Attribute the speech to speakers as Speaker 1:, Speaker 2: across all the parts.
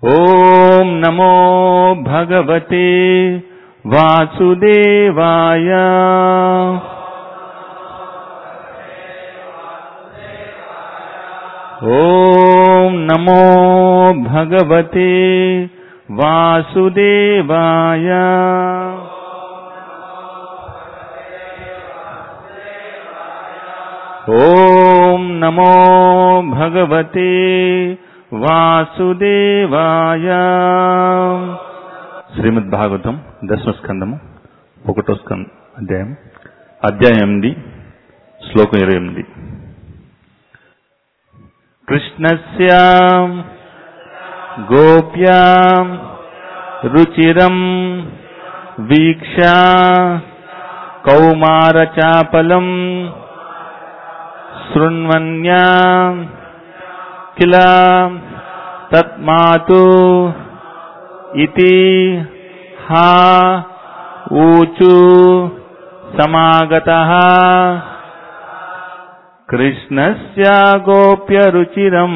Speaker 1: ॐ नमो भगवते वासुदेवाय ॐ नमो भगवते वासुदेवाय ॐ नमो भगवते వాసుదేవాయ శ్రీమద్ భాగవతం దశమ స్కందము ఒకటో స్కంద అధ్యాయం అధ్యాయం ఎనిమిది శ్లోకం ఇరవై ఎనిమిది కృష్ణస్య గోప్యా రుచిరం వీక్ష కౌమారచాపలం శృణ్వన్యా किल तत्मातु इति हा ऊचु समागतः कृष्णस्य गोप्यरुचिरम्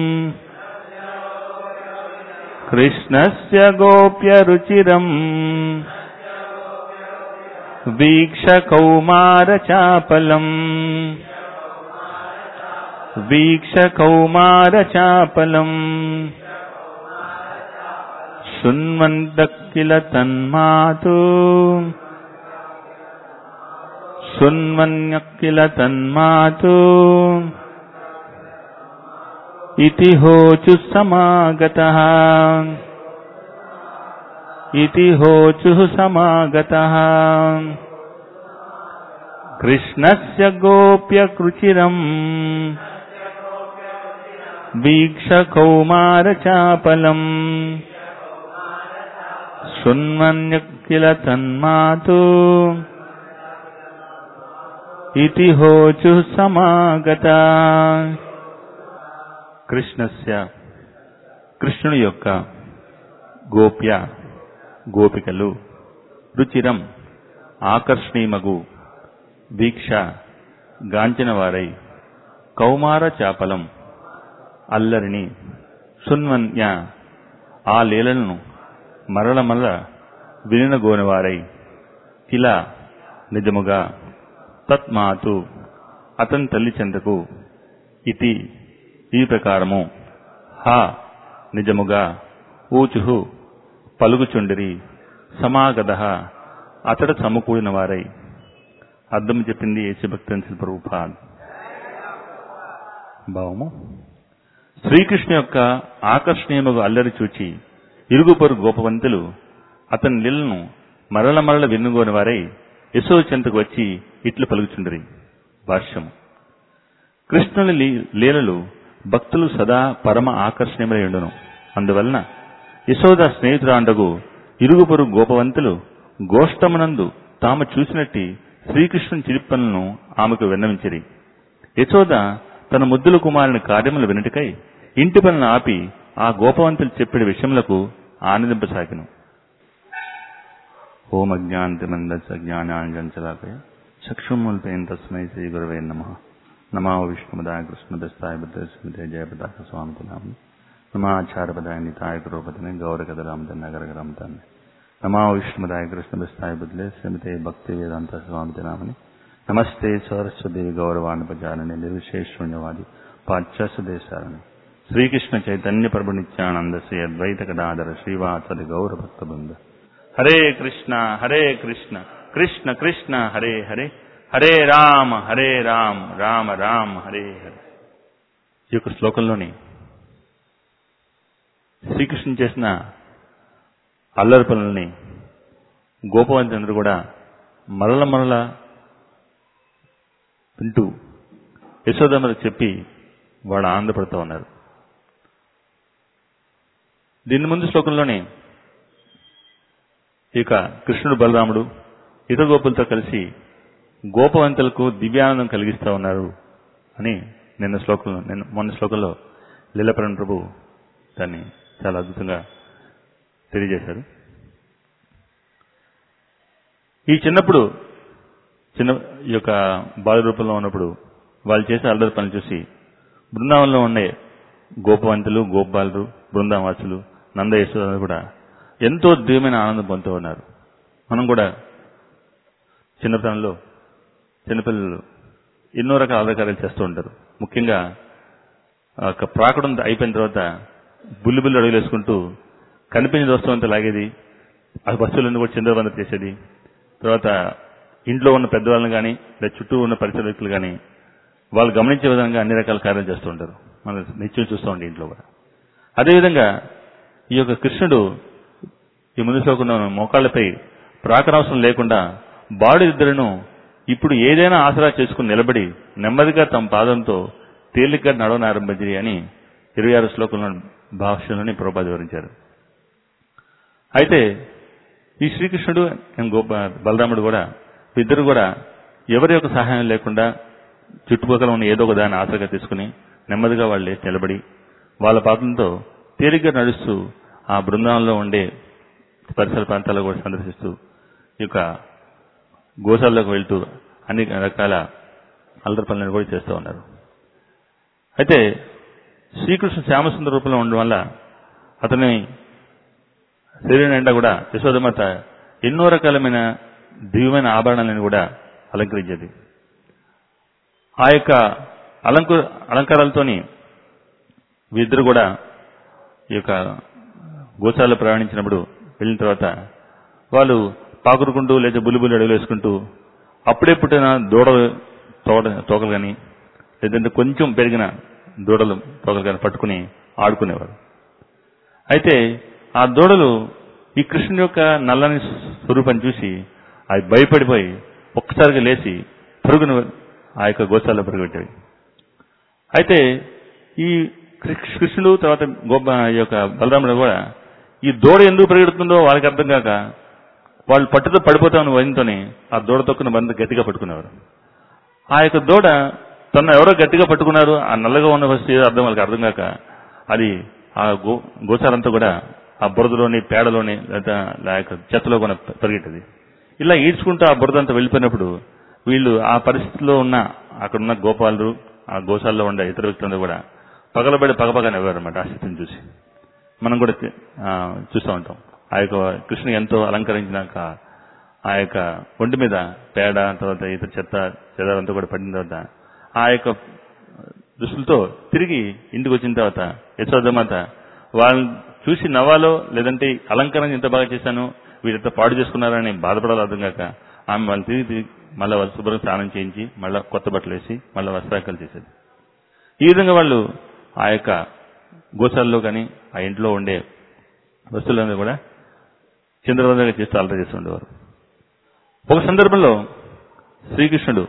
Speaker 1: कृष्णस्य गोप्यरुचिरम् वीक्षकौमारचापलम् वीक्षकौमारचापलम् शृण्वन्तः किल तन्मातु शृण्वन्यः किल तन्मातु इति होचुः समागतः इति होचुः समागतः कृष्णस्य गोप्यकृचिरम् वीक्षकौमारचापलम् शृण्वन्य किल तन्मातु इति होचुः సమాగత కృష్ణస్య కృష్ణుని యొక్క గోప్య గోపికలు రుచిరం ఆకర్షణీమగు దీక్ష గాంచిన వారై కౌమార చాపలం అల్లరిని సున్వన్య ఆ లీలలను మరల మరల వినగోనివారై కిల నిజముగా తత్మాతు అతని తల్లి చెంతకు ఇతి ఈ ప్రకారము హా నిజముగా ఊచుహు పలుకుచుండిరి సమాగత అతడు సమకూడిన వారై అర్థం చెప్పింది ఏసు భక్తి ప్రభుపాద్ భావము శ్రీకృష్ణ యొక్క ఆకర్షణీయముగు అల్లరి చూచి ఇరుగుపొరు గోపవంతులు అతని లీలను మరల మరల విన్నుగోని వారై యశో చెంతకు వచ్చి ఇట్లు పలుకుచుండరి భాష్యము కృష్ణుని లీలలు భక్తులు సదా పరమ ఆకర్షణీయమై ఉండును అందువలన యశోద స్నేహితురాండగు ఇరుగుపొరు గోపవంతులు గోష్టమునందు తాము చూసినట్టి శ్రీకృష్ణుని చిరిప్పలను ఆమెకు విన్నవించిరి యశోద తన ముద్దుల కుమారుని కార్యములు వినటికై ఇంటి పనులను ఆపి ఆ గోపవంతులు చెప్పిన విషయములకు ఆనందింపసాగిను ఓం అజ్ఞాంతిమందస్ అజ్ఞానాంజంచలాకయ చక్షుమూల్పేన్ తస్మై శ్రీ గురవే నమ నమా విష్ణుమదాయ కృష్ణదస్తాయ బుద్ధస్మితే జయపతాక స్వామి నామ నమాచారపదాయ నితాయ కురోపతిని గౌరకదరామత నగరగరామతాన్ని నమా విష్ణుమదాయ కృష్ణదస్తాయ బుద్ధలే శ్రీమతే భక్తి వేదాంత స్వామి నామని నమస్తే సరస్వదేవి గౌరవానుపచారణి నిర్విశేషణ్యవాది పాశ్చాత్య దేశాలని శ్రీకృష్ణ చైతన్య ప్రభు నిత్యానంద శ్రీ అద్వైత కడాధర శ్రీవాసది గౌరభక్త బృంద హరే కృష్ణ హరే కృష్ణ కృష్ణ కృష్ణ హరే హరే హరే రామ హరే రామ రామ రామ హరే హరే ఈ యొక్క శ్లోకంలోని శ్రీకృష్ణ చేసిన అల్లరి పనులని గోపవంతులందరూ కూడా మరల మరల వింటూ యశోదమ్మలకు చెప్పి వాళ్ళు ఆనందపడుతూ ఉన్నారు దీని ముందు శ్లోకంలోనే ఇక కృష్ణుడు బలరాముడు ఇతర గోపులతో కలిసి గోపవంతులకు దివ్యానందం కలిగిస్తూ ఉన్నారు అని నిన్న శ్లోకంలో నిన్న మొన్న శ్లోకంలో లీలపరణ ప్రభు దాన్ని చాలా అద్భుతంగా తెలియజేశారు ఈ చిన్నప్పుడు చిన్న ఈ యొక్క బాల రూపంలో ఉన్నప్పుడు వాళ్ళు చేసే అల్లరి పనులు చూసి బృందావనంలో ఉండే గోపవంతులు గోపాలు బృందావాసులు నంద యశోద కూడా ఎంతో దివ్యమైన ఆనందం పొందుతూ ఉన్నారు మనం కూడా చిన్నతనంలో చిన్నపిల్లలు ఎన్నో రకాల అలకారాలు చేస్తూ ఉంటారు ముఖ్యంగా ఆ యొక్క ప్రాకడం అయిపోయిన తర్వాత బుల్లి బుల్లి అడుగులు వేసుకుంటూ కనిపించిన వస్తువు అంతా లాగేది ఆ వస్తువులన్నీ కూడా చిందరబంద చేసేది తర్వాత ఇంట్లో ఉన్న పెద్దవాళ్ళని కానీ లేదా చుట్టూ ఉన్న పరిసర వ్యక్తులు కానీ వాళ్ళు గమనించే విధంగా అన్ని రకాల కార్యాలు చేస్తూ ఉంటారు మనం నిత్యం చూస్తూ ఉండే ఇంట్లో కూడా అదేవిధంగా ఈ యొక్క కృష్ణుడు ఈ ముందు శ్లోకంలో మోకాళ్లపై ప్రాకరావసరం లేకుండా బాడుదిద్దరును ఇప్పుడు ఏదైనా ఆసరా చేసుకుని నిలబడి నెమ్మదిగా తమ పాదంతో తేలిగ్గా నడవనారంభించి అని ఇరవై ఆరు శ్లోకంలో భాష్యంలోని ప్రభుపాద వివరించారు అయితే ఈ శ్రీకృష్ణుడు అండ్ గోప బలరాముడు కూడా ఇద్దరు కూడా ఎవరి యొక్క సహాయం లేకుండా చుట్టుపక్కల ఉన్న ఏదో ఒక దాన్ని ఆసరగా తీసుకుని నెమ్మదిగా వాళ్ళు లేచి నిలబడి వాళ్ళ పాదంతో తేలిగ్గా నడుస్తూ ఆ బృందావనంలో ఉండే పరిసర ప్రాంతాల్లో కూడా సందర్శిస్తూ ఈ యొక్క గోశాల్లోకి వెళ్తూ అన్ని రకాల అల్లరి పనులను కూడా చేస్తూ ఉన్నారు అయితే శ్రీకృష్ణ శ్యామసుందర రూపంలో ఉండడం వల్ల అతని శరీరం నిండా కూడా యశోదమాత ఎన్నో రకాలమైన దివ్యమైన ఆభరణాలను కూడా అలంకరించేది ఆ యొక్క అలంకు అలంకారాలతోని వీరిద్దరు కూడా ఈ యొక్క గోశాలలో ప్రయాణించినప్పుడు వెళ్ళిన తర్వాత వాళ్ళు పాకురుకుంటూ లేదా బుల్లిబుల్లి అడుగులు వేసుకుంటూ అప్పుడే పుట్టిన దూడ తోడ తోకలు కానీ లేదంటే కొంచెం పెరిగిన దూడలు తోకలు కానీ పట్టుకుని ఆడుకునేవారు అయితే ఆ దూడలు ఈ కృష్ణుని యొక్క నల్లని స్వరూపం చూసి అవి భయపడిపోయి ఒక్కసారిగా లేచి పరుగున ఆ యొక్క గోశాలలో పరుగుపెట్టేవి అయితే ఈ కృ- కృష్ణుడు తర్వాత గోప ఈ యొక్క బలరాముడు కూడా ఈ దూడ ఎందుకు పరిగెడుతుందో వాళ్ళకి అర్థం కాక వాళ్ళు పట్టుతో పడిపోతామని భయంతోనే ఆ దూడ తొక్కున బంద గట్టిగా పట్టుకునేవారు ఆ యొక్క దూడ తన ఎవరో గట్టిగా పట్టుకున్నారు ఆ నల్లగా ఉన్న వస్తు ఏదో అర్థం వాళ్ళకి అర్థం కాక అది ఆ గో గోచారంతా కూడా ఆ బురదలోని పేడలోని లేదా లేక చెత్తలో కూడా పరిగెట్టది ఇలా ఈడ్చుకుంటూ ఆ బురద అంతా వెళ్ళిపోయినప్పుడు వీళ్ళు ఆ పరిస్థితిలో ఉన్న అక్కడ ఉన్న గోపాలు ఆ గోశాలలో ఉండే ఇతర వ్యక్తులందరూ కూడా పగలబడి పగపగా నవ్వారన్నమాట ఆ స్థితిని చూసి మనం కూడా తి- ఆ, చూస్తూ ఉంటాం ఆ యొక్క కృష్ణ ఎంతో అలంకరించినాక ఆ యొక్క ఒంటి మీద పేడ తర్వాత ఇతర చెత్త చెదారంతా కూడా పడిన తర్వాత ఆ యొక్క దుస్తులతో తిరిగి ఇంటికి వచ్చిన తర్వాత యశోదమాత వాళ్ళని చూసి నవ్వాలో లేదంటే అలంకరణ ఎంత బాగా చేశాను వీళ్ళంతా పాడు చేసుకున్నారని బాధపడాలి అర్థం కాక ఆమె వాళ్ళు తిరిగి తిరిగి మళ్ళీ వాళ్ళు శుభ్రం స్నానం చేయించి మళ్ళీ కొత్త బట్టలు వేసి మళ్ళీ వస్త్రాకలు చేసేది ఈ విధంగా వాళ్ళు ఆ యొక్క గోశాలలో కానీ ఆ ఇంట్లో ఉండే వస్తువులందరూ కూడా చంద్రవందగా చేస్తూ అలర చేస్తూ ఉండేవారు ఒక సందర్భంలో శ్రీకృష్ణుడు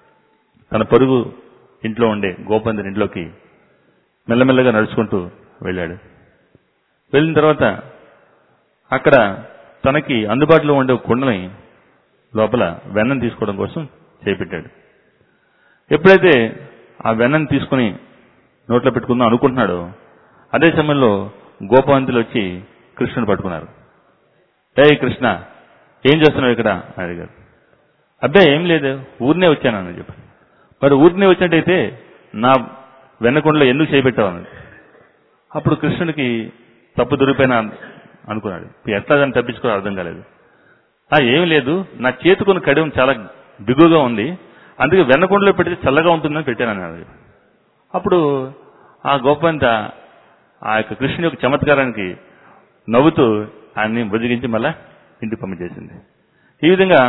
Speaker 1: తన పరుగు ఇంట్లో ఉండే గోపందరి ఇంట్లోకి మెల్లమెల్లగా నడుచుకుంటూ వెళ్ళాడు వెళ్ళిన తర్వాత అక్కడ తనకి అందుబాటులో ఉండే ఒక కుండని లోపల వెన్నను తీసుకోవడం కోసం చేపెట్టాడు ఎప్పుడైతే ఆ వెన్నను తీసుకుని నోట్లో పెట్టుకుందాం అనుకుంటున్నాడో అదే సమయంలో గోపవంతులు వచ్చి కృష్ణుని పట్టుకున్నారు ఏ కృష్ణ ఏం చేస్తున్నావు ఇక్కడ అని అడిగారు అబ్బాయి ఏం లేదు ఊరినే వచ్చానని చెప్పి మరి ఊరినే వచ్చినట్టయితే నా వెన్నకొండలో ఎందుకు చేపెట్టావు అన్నాడు అప్పుడు కృష్ణుడికి తప్పు దొరికిపోయినా అనుకున్నాడు ఎట్లా దాన్ని తప్పించుకో అర్థం కాలేదు ఆ ఏం లేదు నా చేతుకున్న కడియం చాలా బిగుగా ఉంది అందుకే వెన్నకొండలో పెడితే చల్లగా ఉంటుందని పెట్టాను అన్నాడు అప్పుడు ఆ గోపంత ఆ యొక్క కృష్ణుని యొక్క చమత్కారానికి నవ్వుతూ ఆయన్ని బుజ్జగించి మళ్ళా ఇంటికి పంపించేసింది ఈ విధంగా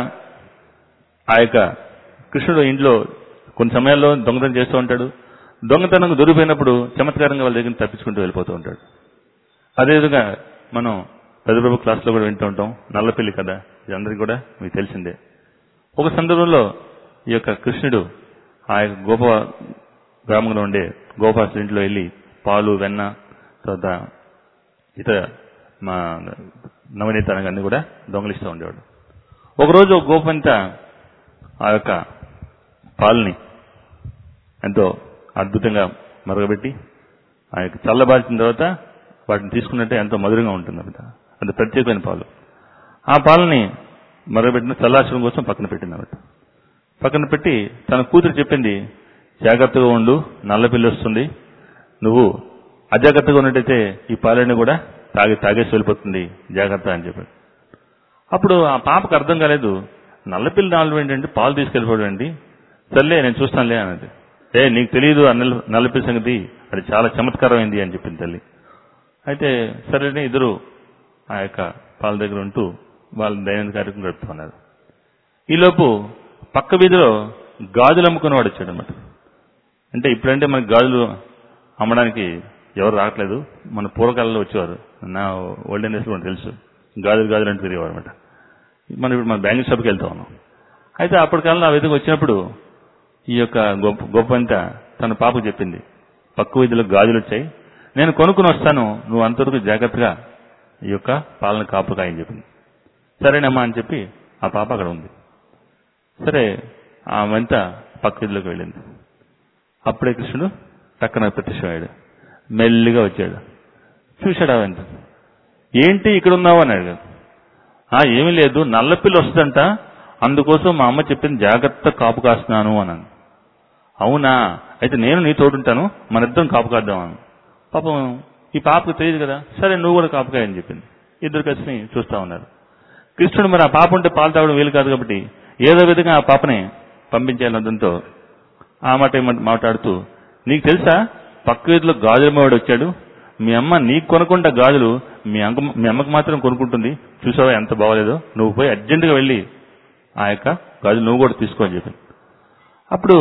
Speaker 1: ఆ యొక్క కృష్ణుడు ఇంట్లో కొన్ని సమయాల్లో దొంగతనం చేస్తూ ఉంటాడు దొంగతనం దొరికిపోయినప్పుడు చమత్కారంగా వాళ్ళ దగ్గర తప్పించుకుంటూ వెళ్ళిపోతూ ఉంటాడు అదేవిధంగా మనం పెద్దప్రభు క్లాస్లో కూడా వింటూ ఉంటాం నల్లపిల్లి కథ ఇది అందరికీ కూడా మీకు తెలిసిందే ఒక సందర్భంలో ఈ యొక్క కృష్ణుడు ఆ యొక్క గోప గ్రామంలో ఉండే గోపాసుల ఇంట్లో వెళ్ళి పాలు వెన్న తర్వాత ఇతర మా నవనీత అన్ని కూడా దొంగలిస్తూ ఉండేవాడు ఒకరోజు ఒక గోపంత ఆ యొక్క పాలని ఎంతో అద్భుతంగా మరగబెట్టి ఆ యొక్క చల్లబార్చిన తర్వాత వాటిని తీసుకున్నట్టే ఎంతో మధురంగా ఉంటుంది అన్నమాట అంత ప్రత్యేకమైన పాలు ఆ పాలని మరగబెట్టిన చల్లార్చడం కోసం పక్కన పెట్టిందన్నమాట పక్కన పెట్టి తన కూతురు చెప్పింది జాగ్రత్తగా ఉండు నల్ల పిల్లి వస్తుంది నువ్వు అజాగ్రత్తగా ఉన్నట్టయితే ఈ పాలన్నీ కూడా తాగి తాగేసి వెళ్ళిపోతుంది జాగ్రత్త అని చెప్పాడు అప్పుడు ఆ పాపకు అర్థం కాలేదు నల్లపిల్లి నాలుగు ఏంటంటే పాలు తీసుకెళ్ళిపోవడం ఏంటి సర్లే నేను చూస్తానులే అన్నది ఏ నీకు తెలియదు ఆ నల్ల నల్లపిల్లి సంగతి అది చాలా చమత్కారమైంది అని చెప్పింది తల్లి అయితే సరేనే ఇద్దరు ఆ యొక్క పాల దగ్గర ఉంటూ వాళ్ళ దైనందిన కార్యక్రమం గడుపుతున్నారు ఈలోపు పక్క వీధిలో గాజులు అమ్ముకునేవాడు వచ్చాడు అనమాట అంటే ఇప్పుడంటే మనకి గాజులు అమ్మడానికి ఎవరు రావట్లేదు మన పూర్వకాలంలో వచ్చేవారు నా ఓల్డెన్ డేస్లో మనకు తెలుసు గాజులు గాజులు అంటే తిరిగేవారు అనమాట మనం ఇప్పుడు మన బ్యాంకింగ్ షాప్కి వెళ్తా ఉన్నాం అయితే అప్పటి కాలంలో ఆ విధంగా వచ్చినప్పుడు ఈ యొక్క గొప్ప గొప్ప అంతా తన పాపకు చెప్పింది పక్క వీధిలో గాజులు వచ్చాయి నేను కొనుక్కుని వస్తాను నువ్వు అంతవరకు జాగ్రత్తగా ఈ యొక్క పాలన కాపుకాయని చెప్పింది సరేనమ్మా అని చెప్పి ఆ పాప అక్కడ ఉంది సరే ఆ వంత పక్క వీధిలోకి వెళ్ళింది అప్పుడే కృష్ణుడు టక్కన ప్రత్యక్షమయ్యాడు మెల్లిగా వచ్చాడు చూశాడు ఆ వంత ఏంటి ఇక్కడ ఉన్నావు అని అడిగాడు ఆ ఏమీ లేదు నల్లపిల్లి వస్తుందంట అందుకోసం మా అమ్మ చెప్పింది జాగ్రత్త కాపు కాస్తున్నాను అన్నాను అవునా అయితే నేను నీ తోడుంటాను మన ఇద్దరం కాపు కాద్దామని పాపం ఈ పాపకు తెలియదు కదా సరే నువ్వు కూడా కాపుకాయ అని చెప్పింది ఇద్దరు కలిసి చూస్తా ఉన్నారు కృష్ణుడు మరి ఆ పాప ఉంటే పాలు తాగడం వీలు కాదు కాబట్టి ఏదో విధంగా ఆ పాపని పంపించాలనడంతో ఆ మాట ఏమంట- మాట్లాడుతూ నీకు తెలుసా పక్క వీధిలో గాజుల వాడు వచ్చాడు మీ అమ్మ నీకు కొనుక్కుంటా గాజులు మీ అంక మీ అమ్మకి మాత్రం కొనుక్కుంటుంది చూసావా ఎంత బాగోలేదో నువ్వు పోయి అర్జెంటుగా వెళ్ళి ఆ యొక్క గాజులు నువ్వు కూడా తీసుకో అని చెప్పింది అప్పుడు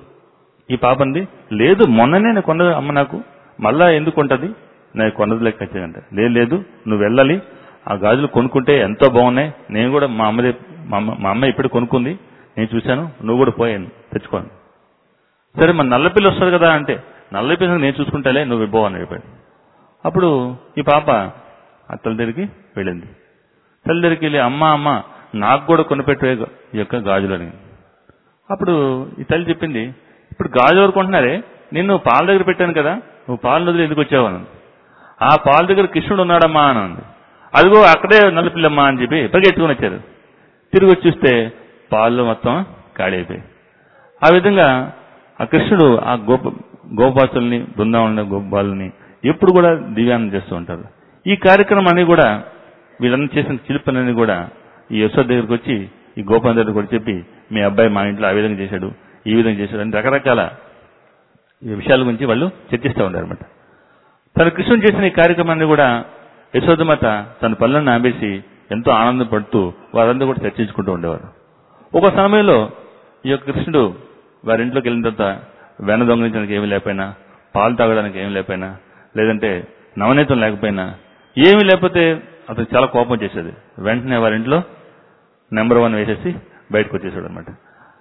Speaker 1: ఈ పాప అంది లేదు మొన్ననే నేను కొన్నది అమ్మ నాకు మళ్ళా ఎందుకు కొంటది నేను కొన్నది లెక్క వచ్చానంట లేదు లేదు నువ్వు వెళ్ళాలి ఆ గాజులు కొనుక్కుంటే ఎంతో బాగున్నాయి నేను కూడా మా అమ్మది మా అమ్మ మా అమ్మ ఇప్పుడు కొనుక్కుంది నేను చూశాను నువ్వు కూడా పోయాను తెచ్చుకోను సరే మన నల్లపిల్లి వస్తుంది కదా అంటే నల్లపిల్లి నేను చూసుకుంటాలే నువ్వు ఇవ్వవు అని చెప్పాడు అప్పుడు ఈ పాప ఆ తల్లి దగ్గరికి వెళ్ళింది తల్లి దగ్గరికి వెళ్ళి అమ్మ అమ్మ నాకు కూడా కొనిపెట్టే ఈ యొక్క గాజులు అని అప్పుడు ఈ తల్లి చెప్పింది ఇప్పుడు గాజు ఎవరు కొంటున్నారే నిన్ను పాల దగ్గర పెట్టాను కదా నువ్వు పాలు వదిలి ఎందుకు వచ్చావు అని ఆ పాల దగ్గర కృష్ణుడు ఉన్నాడమ్మా అని అంది అదిగో అక్కడే నల్లపిల్లమ్మా అని చెప్పి పరిగెత్తుకుని వచ్చారు తిరిగి వచ్చి చూస్తే పాలు మొత్తం ఖాళీ అయిపోయాయి ఆ విధంగా ఆ కృష్ణుడు ఆ గోప గోపాసుల్ని బృందావన గోపాలని ఎప్పుడు కూడా దివ్యానం చేస్తూ ఉంటారు ఈ కార్యక్రమం అన్ని కూడా వీళ్ళందరూ చేసిన చిలుపలన్నీ కూడా ఈ యశోద దగ్గరికి వచ్చి ఈ గోపాల దగ్గరికి కూడా చెప్పి మీ అబ్బాయి మా ఇంట్లో ఆ విధంగా చేశాడు ఈ విధంగా చేశాడు అని రకరకాల ఈ విషయాల గురించి వాళ్ళు చర్చిస్తూ ఉంటారు అనమాట తన కృష్ణుడు చేసిన ఈ కార్యక్రమాన్ని కూడా యశోదమాత తన పనులను ఆపేసి ఎంతో ఆనందపడుతూ వారందరూ కూడా చర్చించుకుంటూ ఉండేవారు ఒక సమయంలో ఈ యొక్క కృష్ణుడు వారి ఇంట్లోకి వెళ్ళిన తర్వాత వెన దొంగలించడానికి ఏమీ లేకపోయినా పాలు తాగడానికి ఏమీ లేకపోయినా లేదంటే నవనీతం లేకపోయినా ఏమీ లేకపోతే అతను చాలా కోపం చేసేది వెంటనే వారి ఇంట్లో నెంబర్ వన్ వేసేసి బయటకు వచ్చేసాడు అనమాట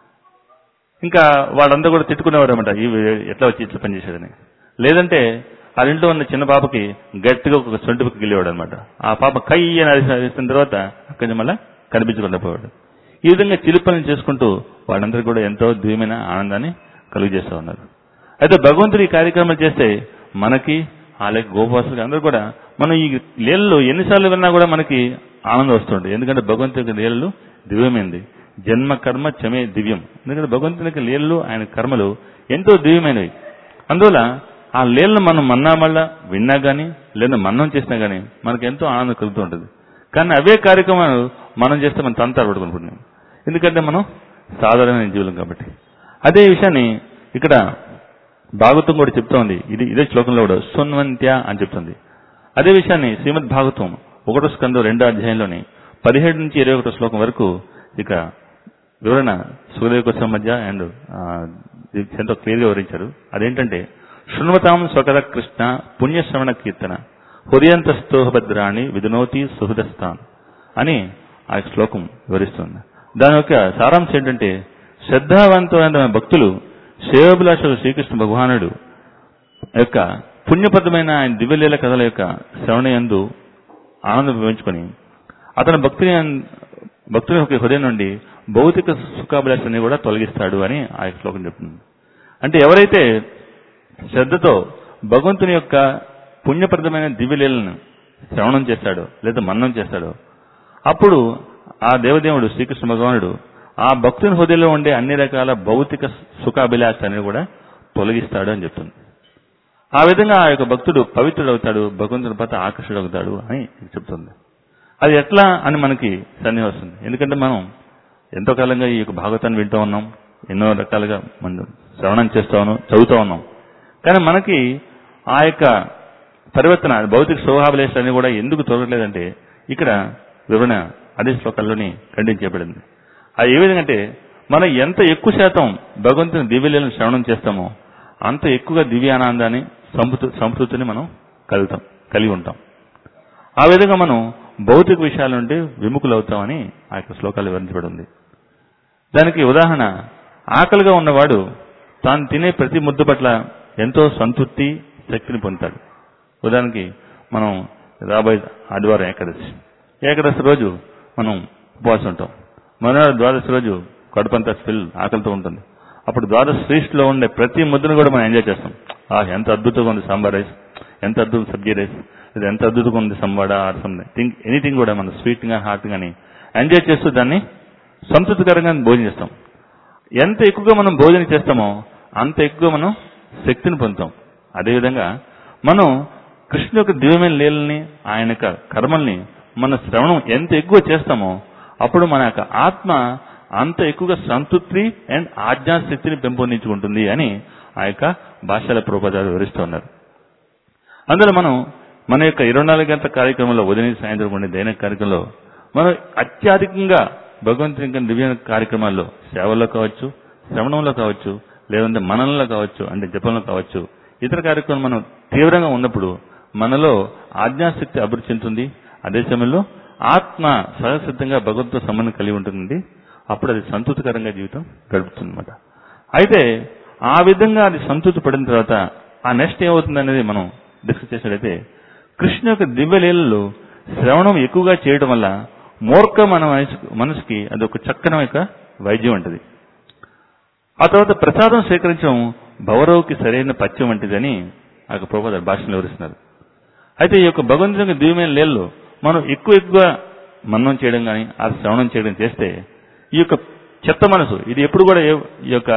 Speaker 1: ఇంకా వాళ్ళందరూ కూడా తిట్టుకునేవారు అనమాట ఇవి ఎట్లా వచ్చి ఇట్లా పనిచేశాడని లేదంటే ఆ ఇంట్లో ఉన్న చిన్న పాపకి గట్టిగా ఒక సొంటి పక్క గిల్లేవాడు అనమాట ఆ పాప కై అని అరిసి అరిసిన తర్వాత అక్కడి నుంచి మళ్ళా కనిపించకుండా పోయాడు ఈ విధంగా చిలుపలను చేసుకుంటూ వాళ్ళందరూ కూడా ఎంతో దివ్యమైన ఆనందాన్ని కలుగజేస్తూ ఉన్నారు అయితే భగవంతుడు ఈ కార్యక్రమాలు చేస్తే మనకి అలాగే గోపాసులకి అందరూ కూడా మనం ఈ లీలలు ఎన్నిసార్లు విన్నా కూడా మనకి ఆనందం వస్తుంది ఎందుకంటే భగవంతుడి యొక్క లీలలు దివ్యమైనది జన్మ కర్మ చమే దివ్యం ఎందుకంటే భగవంతుని యొక్క లీలలు ఆయన కర్మలు ఎంతో దివ్యమైనవి అందువల్ల ఆ లీలను మనం మన్నా మళ్ళా విన్నా గానీ లేదా మన్నం చేసినా గానీ మనకు ఎంతో ఆనందం కలుగుతూ ఉంటుంది కానీ అవే కార్యక్రమాలు మనం చేస్తే మనం తంతారు పడుకుంటున్నాం ఎందుకంటే మనం సాధారణమైన జీవులం కాబట్టి అదే విషయాన్ని ఇక్కడ భాగవతం కూడా చెప్తోంది ఇది ఇదే శ్లోకంలో కూడా సున్వంత్య అని చెప్తుంది అదే విషయాన్ని శ్రీమద్ భాగవతం ఒకటో స్కందం రెండో అధ్యాయంలోని పదిహేడు నుంచి ఇరవై ఒకటో శ్లోకం వరకు ఇక వివరణ సుఖదేవ కోసం మధ్య అండ్ ఎంతో క్లియర్గా వివరించారు అదేంటంటే శృణ్వతాం స్వకర కృష్ణ పుణ్యశ్రవణ కీర్తన హృదయంతస్థోహభద్రాణి విధునోతి సుహృదస్థాన్ అని ఆ శ్లోకం వివరిస్తుంది దాని యొక్క సారాంశం ఏంటంటే శ్రద్ధావంతమైన భక్తులు శివభిలాషుడు శ్రీకృష్ణ భగవానుడు యొక్క పుణ్యప్రదమైన ఆయన దివ్యలీల కథల యొక్క శ్రవణయందు ఆనందం పెంచుకొని అతని భక్తుని భక్తుని యొక్క హృదయం నుండి భౌతిక సుఖాభిలాషని కూడా తొలగిస్తాడు అని ఆ యొక్క శ్లోకం చెప్తుంది అంటే ఎవరైతే శ్రద్ధతో భగవంతుని యొక్క పుణ్యప్రదమైన దివ్యలీలను శ్రవణం చేస్తాడో లేదా మన్నం చేస్తాడో అప్పుడు ఆ దేవదేవుడు శ్రీకృష్ణ భగవానుడు ఆ భక్తుని హృదయంలో ఉండే అన్ని రకాల భౌతిక సుఖాభిలాషాన్ని కూడా తొలగిస్తాడు అని చెప్తుంది ఆ విధంగా ఆ యొక్క భక్తుడు పవిత్రుడు అవుతాడు భగవంతుని పట్ల ఆకర్షుడు అవుతాడు అని చెప్తుంది అది ఎట్లా అని మనకి సందేహం వస్తుంది ఎందుకంటే మనం ఎంతో కాలంగా ఈ యొక్క భాగవతాన్ని వింటూ ఉన్నాం ఎన్నో రకాలుగా మనం శ్రవణం చేస్తూ ఉన్నాం చదువుతూ ఉన్నాం కానీ మనకి ఆ యొక్క పరివర్తన భౌతిక స్వభావలేశాన్ని కూడా ఎందుకు తొలగలేదంటే ఇక్కడ వివరణ అదే శ్లోకాల్లోని ఖండించబడింది అది ఏ విధంగా అంటే మనం ఎంత ఎక్కువ శాతం భగవంతుని దివ్యలీలను శ్రవణం చేస్తామో అంత ఎక్కువగా దివ్యానందాన్ని సంతృ సంతృప్తిని మనం కలుగుతాం కలిగి ఉంటాం ఆ విధంగా మనం భౌతిక విషయాల నుండి విముఖులవుతామని ఆ యొక్క శ్లోకాలు వివరించబడింది దానికి ఉదాహరణ ఆకలిగా ఉన్నవాడు తాను తినే ప్రతి ముద్ద పట్ల ఎంతో సంతృప్తి శక్తిని పొందుతాడు ఉదాహరణకి మనం రాబోయే ఆదివారం ఏకాదశి ఏకాదశి రోజు మనం ఉపవాసం ఉంటాం మరోనాడు ద్వాదశి రోజు కడుపంతా ఫిల్ ఆకలితో ఉంటుంది అప్పుడు ద్వాదశ శ్రీష్లో ఉండే ప్రతి ముద్దను కూడా మనం ఎంజాయ్ చేస్తాం ఆ ఎంత అద్భుతంగా ఉంది సాంబార్ రైస్ ఎంత అద్భుతం సబ్జీ రైస్ ఇది ఎంత అద్భుతంగా ఉంది సంవాడ ఆర్ థింక్ ఎనీథింగ్ కూడా మనం స్వీట్ గా హాట్ గాని ఎంజాయ్ చేస్తూ దాన్ని సంతృప్తికరంగా భోజనం చేస్తాం ఎంత ఎక్కువగా మనం భోజనం చేస్తామో అంత ఎక్కువగా మనం శక్తిని పొందుతాం అదేవిధంగా మనం కృష్ణ యొక్క దివ్యమైన లీలని ఆయన యొక్క కర్మల్ని మన శ్రవణం ఎంత ఎక్కువ చేస్తామో అప్పుడు మన యొక్క ఆత్మ అంత ఎక్కువగా సంతృప్తి అండ్ ఆజ్ఞాశక్తిని పెంపొందించుకుంటుంది అని ఆ యొక్క భాషల ప్రూపదాలు వివరిస్తూ ఉన్నారు అందులో మనం మన యొక్క ఇరవై నాలుగు గంటల కార్యక్రమంలో ఉదయం సాయంత్రం ఉండే దైనిక కార్యక్రమంలో మనం అత్యధికంగా భగవంతుని యొక్క దివ్య కార్యక్రమాల్లో సేవల్లో కావచ్చు శ్రవణంలో కావచ్చు లేదంటే మననంలో కావచ్చు అంటే జపంలో కావచ్చు ఇతర కార్యక్రమం మనం తీవ్రంగా ఉన్నప్పుడు మనలో ఆజ్ఞాశక్తి అభివృద్ధి చెందుతుంది అదే సమయంలో ఆత్మ సహసిద్ధంగా భగవంతుతో సంబంధం కలిగి ఉంటుంది అప్పుడు అది సంతృప్తికరంగా జీవితం గడుపుతుంది అనమాట అయితే ఆ విధంగా అది సంతృప్తి పడిన తర్వాత ఆ నెక్స్ట్ ఏమవుతుంది అనేది మనం డిస్కస్ చేసినట్లయితే కృష్ణ యొక్క దివ్యలీలలో శ్రవణం ఎక్కువగా చేయడం వల్ల మూర్ఖ మన మనసు మనసుకి అది ఒక చక్కన యొక్క వైద్యం వంటిది ఆ తర్వాత ప్రసాదం స్వీకరించడం భవరవుకి సరైన పత్యం వంటిదని ఆ యొక్క ప్రభుత్వ భాషను వివరిస్తున్నారు అయితే ఈ యొక్క భగవంతుని యొక్క దివ్యమైన లేళ్ళు మనం ఎక్కువ ఎక్కువ మన్నం చేయడం కానీ ఆ శ్రవణం చేయడం చేస్తే ఈ యొక్క చెత్త మనసు ఇది ఎప్పుడు కూడా ఏ- ఈ యొక్క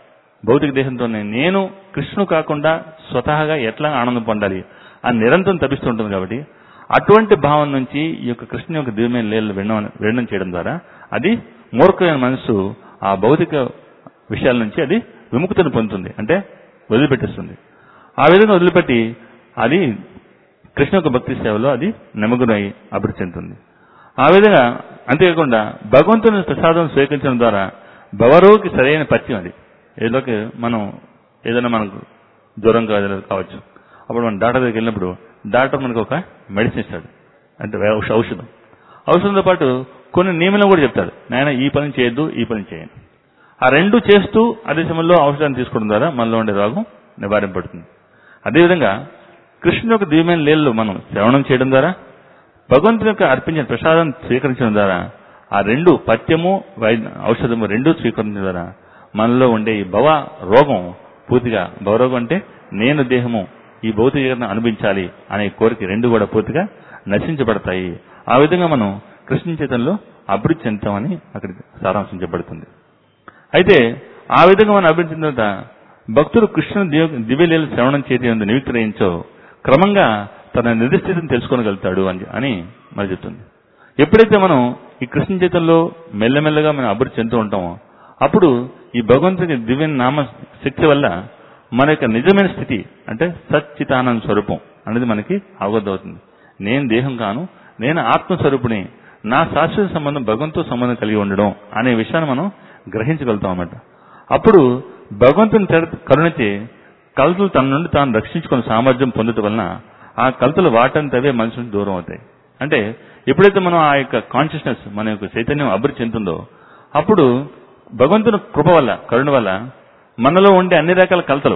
Speaker 1: భౌతిక దేశంతోనే నేను కృష్ణుడు కాకుండా స్వతహాగా ఎట్లా ఆనందం పొందాలి ఆ నిరంతరం తప్పిస్తుంటుంది కాబట్టి అటువంటి భావం నుంచి ఈ యొక్క కృష్ణ యొక్క దివ్యమైన లీలలు వినడం వినడం చేయడం ద్వారా అది మూర్ఖమైన మనసు ఆ భౌతిక విషయాల నుంచి అది విముక్తిని పొందుతుంది అంటే వదిలిపెట్టేస్తుంది ఆ విధంగా వదిలిపెట్టి అది కృష్ణ యొక్క భక్తి సేవలో అది నిమగ్నమై అభివృద్ధి చెందుతుంది ఆ విధంగా అంతేకాకుండా భగవంతుని ప్రసాదం స్వీకరించడం ద్వారా భవరోగి సరైన పత్యం అది ఏదోకి మనం ఏదైనా మనకు జ్వరం కాదు- కావచ్చు అప్పుడు మనం డాక్టర్ దగ్గరికి వెళ్ళినప్పుడు డాక్టర్ మనకు ఒక మెడిసిన్ ఇస్తాడు అంటే ఔష- ఔషధం ఔషధంతో పాటు కొన్ని నియమాలు కూడా చెప్తాడు నాయన ఈ పని చేయొద్దు ఈ పని చేయండి ఆ రెండు చేస్తూ అదే సమయంలో ఔషధాన్ని తీసుకోవడం ద్వారా మనలో ఉండే రోగం నివారింపడుతుంది అదేవిధంగా కృష్ణుని యొక్క దివ్యమైన లీలలు మనం శ్రవణం చేయడం ద్వారా భగవంతుని యొక్క అర్పించిన ప్రసాదం స్వీకరించడం ద్వారా ఆ రెండు పథ్యము వైద్య ఔషధము రెండు స్వీకరించడం ద్వారా మనలో ఉండే ఈ భవ రోగం పూర్తిగా భవరోగం అంటే నేను దేహము ఈ భౌతిక జగత్తును అనుభవించాలి అనే కోరిక రెండు కూడా పూర్తిగా నశించబడతాయి ఆ విధంగా మనం కృష్ణ చైతన్యంలో అభివృద్ధి చెందుతామని అక్కడ సారాంశం చెప్పబడుతుంది అయితే ఆ విధంగా మనం అభివృద్ధి చెందిన తర్వాత భక్తుడు కృష్ణ దివ్యలీల శ్రవణం చేతి ఎందు నివిక్రయించో క్రమంగా తన నిర్దిష్టతను తెలుసుకోగలుగుతాడు అని అని మరి చెప్తుంది ఎప్పుడైతే మనం ఈ కృష్ణ చైతన్యంలో మెల్లమెల్లగా మనం అభివృద్ధి చెందుతూ ఉంటామో అప్పుడు ఈ భగవంతుని దివ్య నామ శక్తి వల్ల మన యొక్క నిజమైన స్థితి అంటే సచ్చితానంద స్వరూపం అనేది మనకి అవగతవుతుంది నేను దేహం కాను నేను ఆత్మస్వరూపుని నా శాశ్వత సంబంధం భగవంతుతో సంబంధం కలిగి ఉండడం అనే విషయాన్ని మనం గ్రహించగలుగుతాం అన్నమాట అప్పుడు భగవంతుని తెర- కరుణించి కలతలు తన నుండి తాను రక్షించుకునే సామర్థ్యం పొందటం వలన ఆ కలతలు వాటంతవే మనిషి నుంచి దూరం అవుతాయి అంటే ఎప్పుడైతే మనం ఆ యొక్క కాన్షియస్నెస్ మన యొక్క చైతన్యం అభివృద్ధి చెందుతుందో అప్పుడు భగవంతుని కృప వల్ల కరుణ వల్ల మనలో ఉండే అన్ని రకాల కలతలు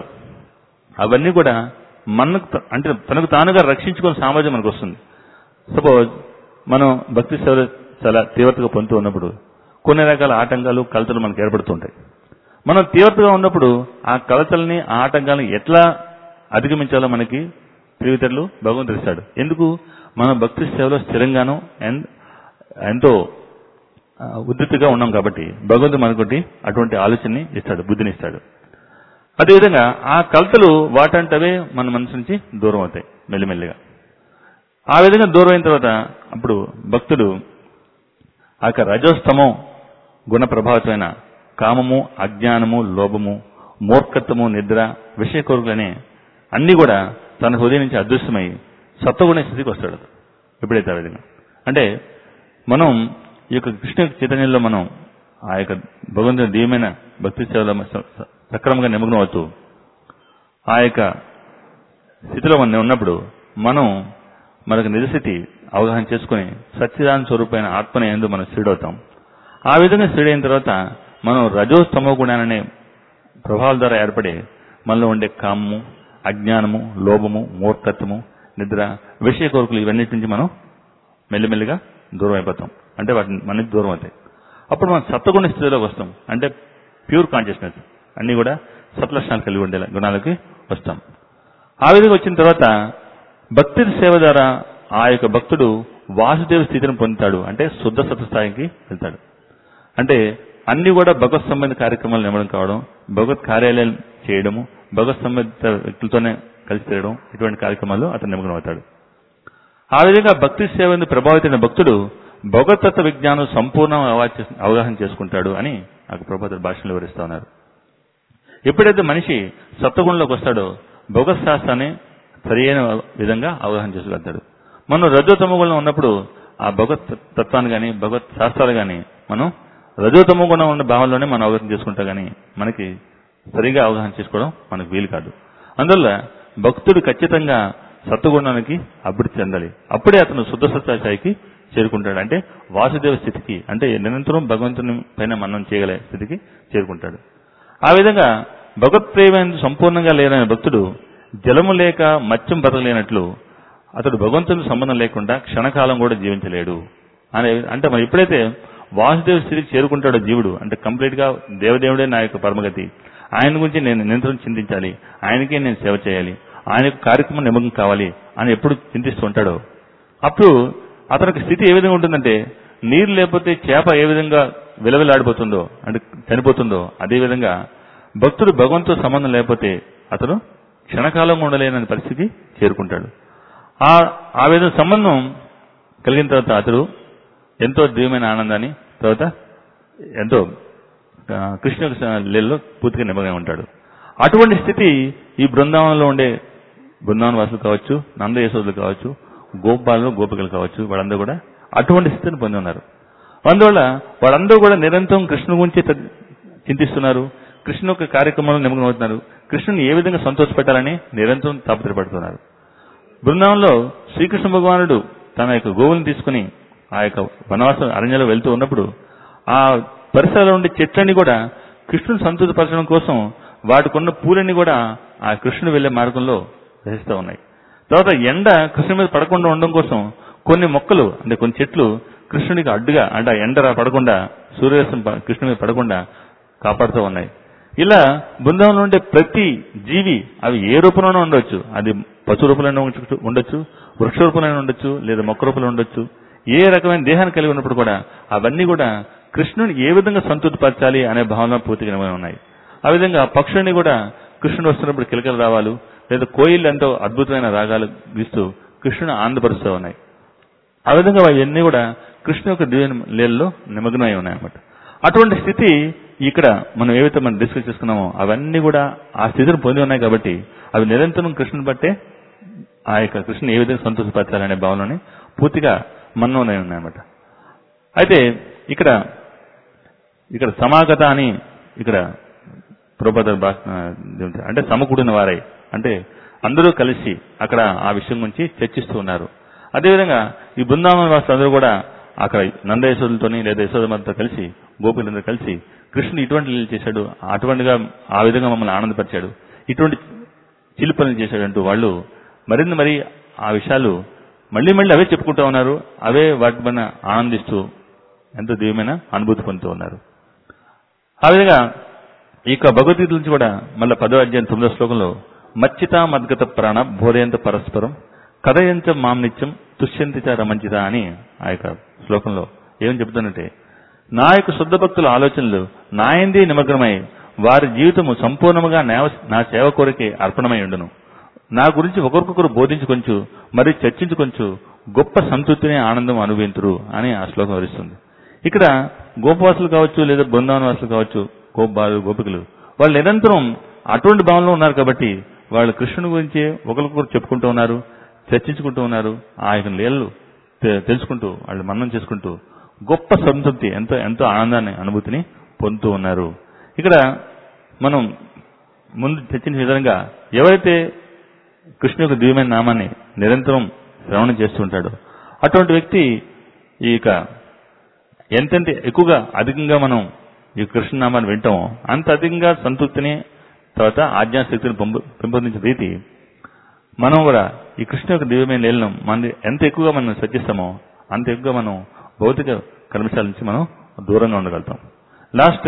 Speaker 1: అవన్నీ కూడా మనకు త- అంటే తనకు తానుగా రక్షించుకునే సామర్థ్యం మనకు వస్తుంది సపోజ్ మనం భక్తి సేవ చాలా తీవ్రతగా పొందుతూ ఉన్నప్పుడు కొన్ని రకాల ఆటంకాలు కలతలు మనకు ఏర్పడుతుంటాయి మనం తీవ్రతగా ఉన్నప్పుడు ఆ కలతల్ని ఆ ఆటంకాలను ఎట్లా అధిగమించాలో మనకి తెలివితేటలు భగవంతుడు ఇస్తాడు ఎందుకు మనం భక్తి సేవలో స్థిరంగాను అండ్ ఎంతో ఆ, ఉద్ధృతిగా ఉన్నాం కాబట్టి భగవంతుడు మనకొట్టి అటువంటి ఆలోచనని ఇస్తాడు బుద్ధిని ఇస్తాడు అదేవిధంగా ఆ కలతలు వాటంటవే మన మనసు నుంచి దూరం అవుతాయి మెల్లిమెల్లిగా ఆ విధంగా దూరం అయిన తర్వాత అప్పుడు భక్తుడు ఆ యొక్క రజోస్తమం గుణ ప్రభావితమైన కామము అజ్ఞానము లోభము మూర్ఖత్వము నిద్ర విషయ కోరికలనే అన్ని కూడా తన హృదయం నుంచి అదృశ్యమై సత్వగుణ స్థితికి వస్తాడు ఎప్పుడైతే ఆ విధంగా అంటే మనం ఈ యొక్క కృష్ణ చైతన్యంలో మనం ఆ యొక్క భగవంతుని దివ్యమైన భక్తి సేవలో స- స- సక్రమంగా నిమగ్నం అవుతూ ఆ యొక్క స్థితిలో మనం ఉన్నప్పుడు మనం మనకు నిజస్థితి అవగాహన చేసుకుని సత్యదాన స్వరూపమైన ఆత్మని ఎందు మనం స్థిరవుతాం ఆ విధంగా స్థిరయిన తర్వాత మనం రజోస్తమో గుణాలనే ప్రభావాల ద్వారా ఏర్పడే మనలో ఉండే కామము అజ్ఞానము లోభము మూర్ఖత్వము నిద్ర విషయ కోరికలు ఇవన్నిటి నుంచి మనం మెల్లిమెల్లిగా దూరం అయిపోతాం అంటే వాటిని మన నుంచి దూరం అవుతాయి అప్పుడు మనం సత్వగుణ స్థితిలోకి వస్తాం అంటే ప్యూర్ కాన్షియస్నెస్ అన్ని కూడా సత్లక్షణాలు కలిగి ఉండే గుణాలకి వస్తాం ఆ విధంగా వచ్చిన తర్వాత భక్తి సేవ ద్వారా ఆ యొక్క భక్తుడు వాసుదేవ స్థితిని పొందుతాడు అంటే శుద్ధ సత్వ స్థాయికి వెళ్తాడు అంటే అన్ని కూడా భగవత్ సంబంధిత కార్యక్రమాలు నిమ్మడం కావడం భగవత్ కార్యాలయం చేయడము భగవత్ సంబంధిత వ్యక్తులతోనే కలిసి తిరగడం ఇటువంటి కార్యక్రమాలు అతను నిమగ్నం అవుతాడు ఆ విధంగా భక్తి సేవను ప్రభావితమైన భక్తుడు భగవతత్వ విజ్ఞానం సంపూర్ణ అవగాహన- అవగాహన చేసుకుంటాడు అని నాకు ప్రభాత భాషలో వివరిస్తా ఉన్నారు ఎప్పుడైతే మనిషి సత్వగుణంలోకి వస్తాడో భగవత్ శాస్త్రాన్ని సరియైన విధంగా అవగాహన చేసుకోగలుగుతాడు మనం రజోతమ గుణంలో ఉన్నప్పుడు ఆ భగవత్ తత్వాన్ని కానీ భగవత్ శాస్త్రాలు కానీ మనం రజోతమ గుణం ఉన్న భావంలోనే మనం అవగాహన చేసుకుంటాం కానీ మనకి సరిగా అవగాహన చేసుకోవడం మనకు వీలు కాదు అందువల్ల భక్తుడు ఖచ్చితంగా సత్వగుణానికి అభివృద్ధి చెందాలి అప్పుడే అతను శుద్ధ సత్యాశాయికి చేరుకుంటాడు అంటే వాసుదేవ స్థితికి అంటే నిరంతరం భగవంతుని పైన మనం చేయగలే స్థితికి చేరుకుంటాడు ఆ విధంగా భగవత్ ప్రేమ సంపూర్ణంగా లేని భక్తుడు జలము లేక మత్స్యం బతకలేనట్లు అతడు భగవంతుని సంబంధం లేకుండా క్షణకాలం కూడా జీవించలేడు అనే అంటే మరి ఎప్పుడైతే వాసుదేవ స్థితికి చేరుకుంటాడో జీవుడు అంటే కంప్లీట్ గా దేవదేవుడే నా యొక్క పరమగతి ఆయన గురించి నేను నిరంతరం చింతించాలి ఆయనకే నేను సేవ చేయాలి ఆయన యొక్క కార్యక్రమం నిమగ్నం కావాలి అని ఎప్పుడు చింతిస్తూ ఉంటాడో అప్పుడు అతనికి స్థితి ఏ విధంగా ఉంటుందంటే నీరు లేకపోతే చేప ఏ విధంగా విలవిలాడిపోతుందో అంటే చనిపోతుందో అదే విధంగా భక్తుడు భగవంతుతో సంబంధం లేకపోతే అతను క్షణకాలం ఉండలేని పరిస్థితి చేరుకుంటాడు ఆ ఆ విధంగా సంబంధం కలిగిన తర్వాత అతడు ఎంతో దివ్యమైన ఆనందాన్ని తర్వాత ఎంతో ఆ, కృష్ణ యొక్క లీలలో పూర్తిగా నిమగ్నం ఉంటాడు అటువంటి స్థితి ఈ బృందావనంలో ఉండే బృందావన వాసులు కావచ్చు నంద యశోదులు కావచ్చు గోపాలు గోపికలు కావచ్చు వాళ్ళందరూ కూడా అటువంటి స్థితిని పొంది ఉన్నారు అందువల్ల వాళ్ళందరూ కూడా నిరంతరం కృష్ణుని గురించి త- చింతిస్తున్నారు కృష్ణు యొక్క కార్యక్రమంలో నిమగ్నం అవుతున్నారు కృష్ణుని ఏ విధంగా సంతోషపెట్టాలని నిరంతరం తాపత్రపడుతున్నారు బృందావనంలో శ్రీకృష్ణ భగవానుడు తన యొక్క గోవులను తీసుకుని ఆ యొక్క వనవాస అరణ్యంలో వెళ్తూ ఉన్నప్పుడు ఆ పరిసరాల్లో ఉండే చెట్లన్నీ కూడా కృష్ణుని సంతృప్తిపరచడం కోసం వాటికున్న పూలన్నీ కూడా ఆ కృష్ణుడు వెళ్లే మార్గంలో గ్రహిస్తూ ఉన్నాయి తర్వాత ఎండ కృష్ణుడి మీద పడకుండా ఉండడం కోసం కొన్ని మొక్కలు అంటే కొన్ని చెట్లు కృష్ణుడికి అడ్డుగా అంటే ఆ ఎండ రా- పడకుండా సూర్యరశ్మి ప- కృష్ణుడి మీద పడకుండా కాపాడుతూ ఉన్నాయి ఇలా బృందంలో ఉండే ప్రతి జీవి అవి ఏ రూపంలోనూ ఉండొచ్చు అది పశు రూపంలో ఉండొచ్చు- ఉండొచ్చు వృక్ష రూపంలో ఉండొచ్చు లేదా మొక్క రూపంలో ఉండొచ్చు ఏ రకమైన దేహాన్ని కలిగి ఉన్నప్పుడు కూడా అవన్నీ కూడా కృష్ణుని ఏ విధంగా సంతృప్తిపరచాలి అనే భావన పూర్తిగా నిమగ్నం ఉన్నాయి ఆ విధంగా పక్షుల్ని కూడా కృష్ణుడు వస్తున్నప్పుడు కిలకలు రావాలు లేదా కోయిల్ ఎంతో అద్భుతమైన రాగాలు గీస్తూ కృష్ణుని ఆనందపరుస్తూ ఉన్నాయి ఆ విధంగా అవన్నీ కూడా కృష్ణ యొక్క దివ్య లీలలో నిమగ్నమై ఉన్నాయన్నమాట అటువంటి స్థితి ఇక్కడ మనం ఏవైతే మనం డిస్కస్ చేసుకున్నామో అవన్నీ కూడా ఆ స్థితిని పొంది ఉన్నాయి కాబట్టి అవి నిరంతరం కృష్ణుని బట్టే ఆ యొక్క కృష్ణ ఏ విధంగా సంతోషపరచాలనే భావనని పూర్తిగా మనలోనే ఉన్నాయన్నమాట అయితే ఇక్కడ ఇక్కడ సమాగత అని ఇక్కడ ప్రభుపద భాష అంటే సమకూడిన వారై అంటే అందరూ కలిసి అక్కడ ఆ విషయం గురించి చర్చిస్తూ ఉన్నారు అదేవిధంగా ఈ బృందావన వాసులు అందరూ కూడా అక్కడ నంద యశోదులతోని లేదా యశోదమ్మతో కలిసి గోపులందరూ కలిసి కృష్ణుడు ఇటువంటి లీలలు చేశాడు అటువంటిగా ఆ విధంగా మమ్మల్ని ఆనందపరిచాడు ఇటువంటి చిలి పనులు చేశాడు అంటూ వాళ్ళు మరిన్ని మరి ఆ విషయాలు మళ్ళీ మళ్ళీ అవే చెప్పుకుంటూ ఉన్నారు అవే వాటి పైన ఆనందిస్తూ ఎంతో దివ్యమైన అనుభూతి పొందుతూ ఉన్నారు ఆ విధంగా ఈ యొక్క భగవద్గీత నుంచి కూడా మళ్ళీ పదో అధ్యాయం తొమ్మిదో శ్లోకంలో మచ్చిత మద్గత ప్రాణ బోధయంత పరస్పరం కథయంత మామ్నిత్యం తుష్యంతిత రమంచిత అని ఆ యొక్క శ్లోకంలో ఏమని చెప్తానంటే నా యొక్క శుద్ధ భక్తుల ఆలోచనలు నాయందే నిమగ్నమై వారి జీవితము సంపూర్ణముగా నా- నా సేవ కొరకే అర్పణమై ఉండును నా గురించి ఒకరికొకరు బోధించుకొంచు మరి చర్చించుకొంచు గొప్ప సంతృప్తిని ఆనందం అనుభవింతురు అని ఆ శ్లోకం వివరిస్తుంది ఇక్కడ గోపవాసులు కావచ్చు లేదా బృందావన వాసులు కావచ్చు గోపాలు గోపికలు వాళ్ళు నిరంతరం అటువంటి భావంలో ఉన్నారు కాబట్టి వాళ్ళు కృష్ణుని గురించి ఒకరికొకరు చెప్పుకుంటూ ఉన్నారు చర్చించుకుంటూ ఉన్నారు ఆ యొక్క లీలలు తె- తెలుసుకుంటూ వాళ్ళు మన్నం చేసుకుంటూ గొప్ప సంతృప్తి ఎంతో ఎంతో ఆనందాన్ని అనుభూతిని పొందుతూ ఉన్నారు ఇక్కడ మనం ముందు చర్చించిన విధంగా ఎవరైతే కృష్ణ యొక్క దివ్యమైన నామాన్ని నిరంతరం శ్రవణం చేస్తూ ఉంటాడో అటువంటి వ్యక్తి ఈ యొక్క ఎంతంటే ఎక్కువగా అధికంగా మనం ఈ కృష్ణ నామాన్ని వింటామో అంత అధికంగా సంతృప్తిని తర్వాత ఆజ్ఞాశక్తిని పెంపొ- పెంపొందించిన రీతి మనం కూడా ఈ కృష్ణ యొక్క దివ్యమైన లీలను మన ఎంత ఎక్కువగా మనం సత్యిస్తామో అంత ఎక్కువగా మనం భౌతిక కర్మశాల నుంచి మనం దూరంగా ఉండగలుగుతాం last